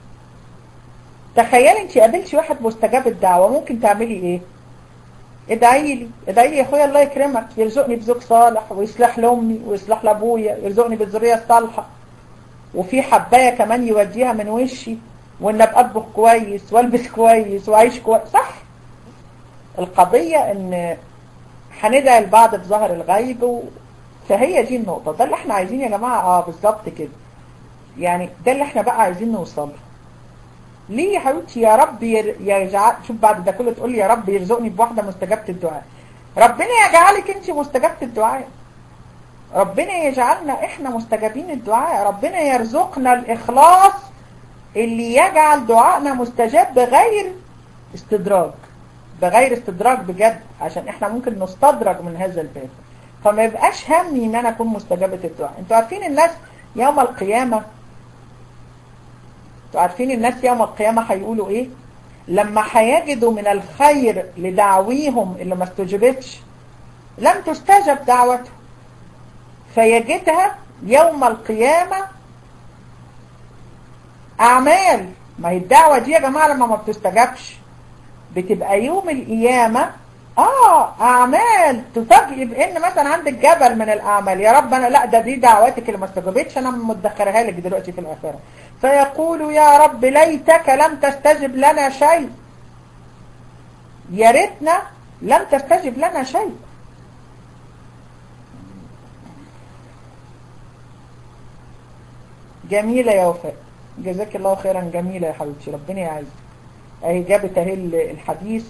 تخيلي انت قابلتي واحد مستجاب الدعوة ممكن تعملي ايه ادعي لي ادعي لي يا اخويا الله يكرمك يرزقني بزوج صالح ويصلح لامي ويصلح لابويا يرزقني بالذريه الصالحه وفي حبايه كمان يوديها من وشي وان ابقى اطبخ كويس والبس كويس واعيش كويس صح القضيه ان هندعي البعض بظهر الغيب و... فهي دي النقطه ده اللي احنا عايزين يا جماعه اه بالظبط كده يعني ده اللي احنا بقى عايزين نوصل له ليه يا حبيبتي يا رب يجعل شوف بعد ده كله تقول لي يا رب يرزقني بواحده مستجابه الدعاء ربنا يجعلك انت مستجابه الدعاء ربنا يجعلنا احنا مستجابين الدعاء ربنا يرزقنا الاخلاص اللي يجعل دعائنا مستجاب بغير استدراج بغير استدراج بجد عشان احنا ممكن نستدرج من هذا الباب فما يبقاش همي ان انا اكون مستجابه الدعاء انتوا عارفين الناس يوم القيامه انتوا عارفين الناس يوم القيامة هيقولوا ايه لما هيجدوا من الخير لدعويهم اللي ما استجبتش لم تستجب دعوته فيجدها يوم القيامة أعمال ما هي الدعوة دي يا جماعة لما ما بتستجبش بتبقى يوم القيامة اه اعمال تفاجئ بان مثلا عندك جبل من الاعمال يا رب انا لا ده دي دعواتك اللي ما استجابتش انا مدخرها لك دلوقتي في الاخره فيقول يا رب ليتك لم تستجب لنا شيء يا ريتنا لم تستجب لنا شيء جميلة يا وفاء جزاك الله خيرا جميلة يا حبيبتي ربنا يعزك اهي جابت اهي الحديث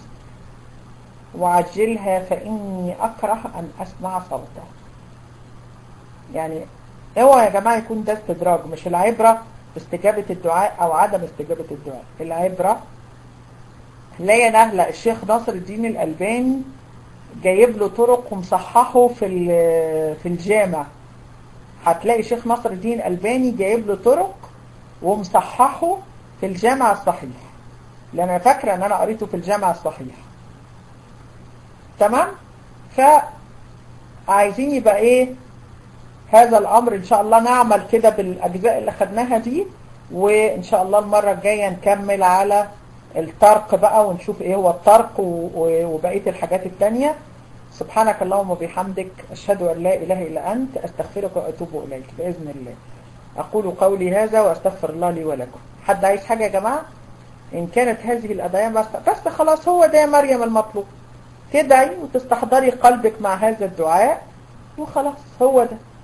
وعجلها فإني أكره أن أسمع صوتها يعني اوعى يا جماعة يكون ده استدراج مش العبرة باستجابة الدعاء أو عدم استجابة الدعاء العبرة لا ينهل الشيخ ناصر الدين الألباني جايب له طرق ومصححه في في الجامع هتلاقي شيخ ناصر الدين الألباني جايب له طرق ومصححه في الجامع الصحيح لأن أنا فاكرة أن أنا قريته في الجامع الصحيح تمام فعايزين يبقى ايه هذا الامر ان شاء الله نعمل كده بالاجزاء اللي خدناها دي وان شاء الله المرة الجاية نكمل على الطرق بقى ونشوف ايه هو الطرق وبقية الحاجات التانية سبحانك اللهم وبحمدك اشهد ان لا اله الا انت استغفرك واتوب اليك باذن الله اقول قولي هذا واستغفر الله لي ولكم حد عايز حاجة يا جماعة ان كانت هذه الادعية بس بس خلاص هو ده يا مريم المطلوب تدعي وتستحضري قلبك مع هذا الدعاء وخلاص هو ده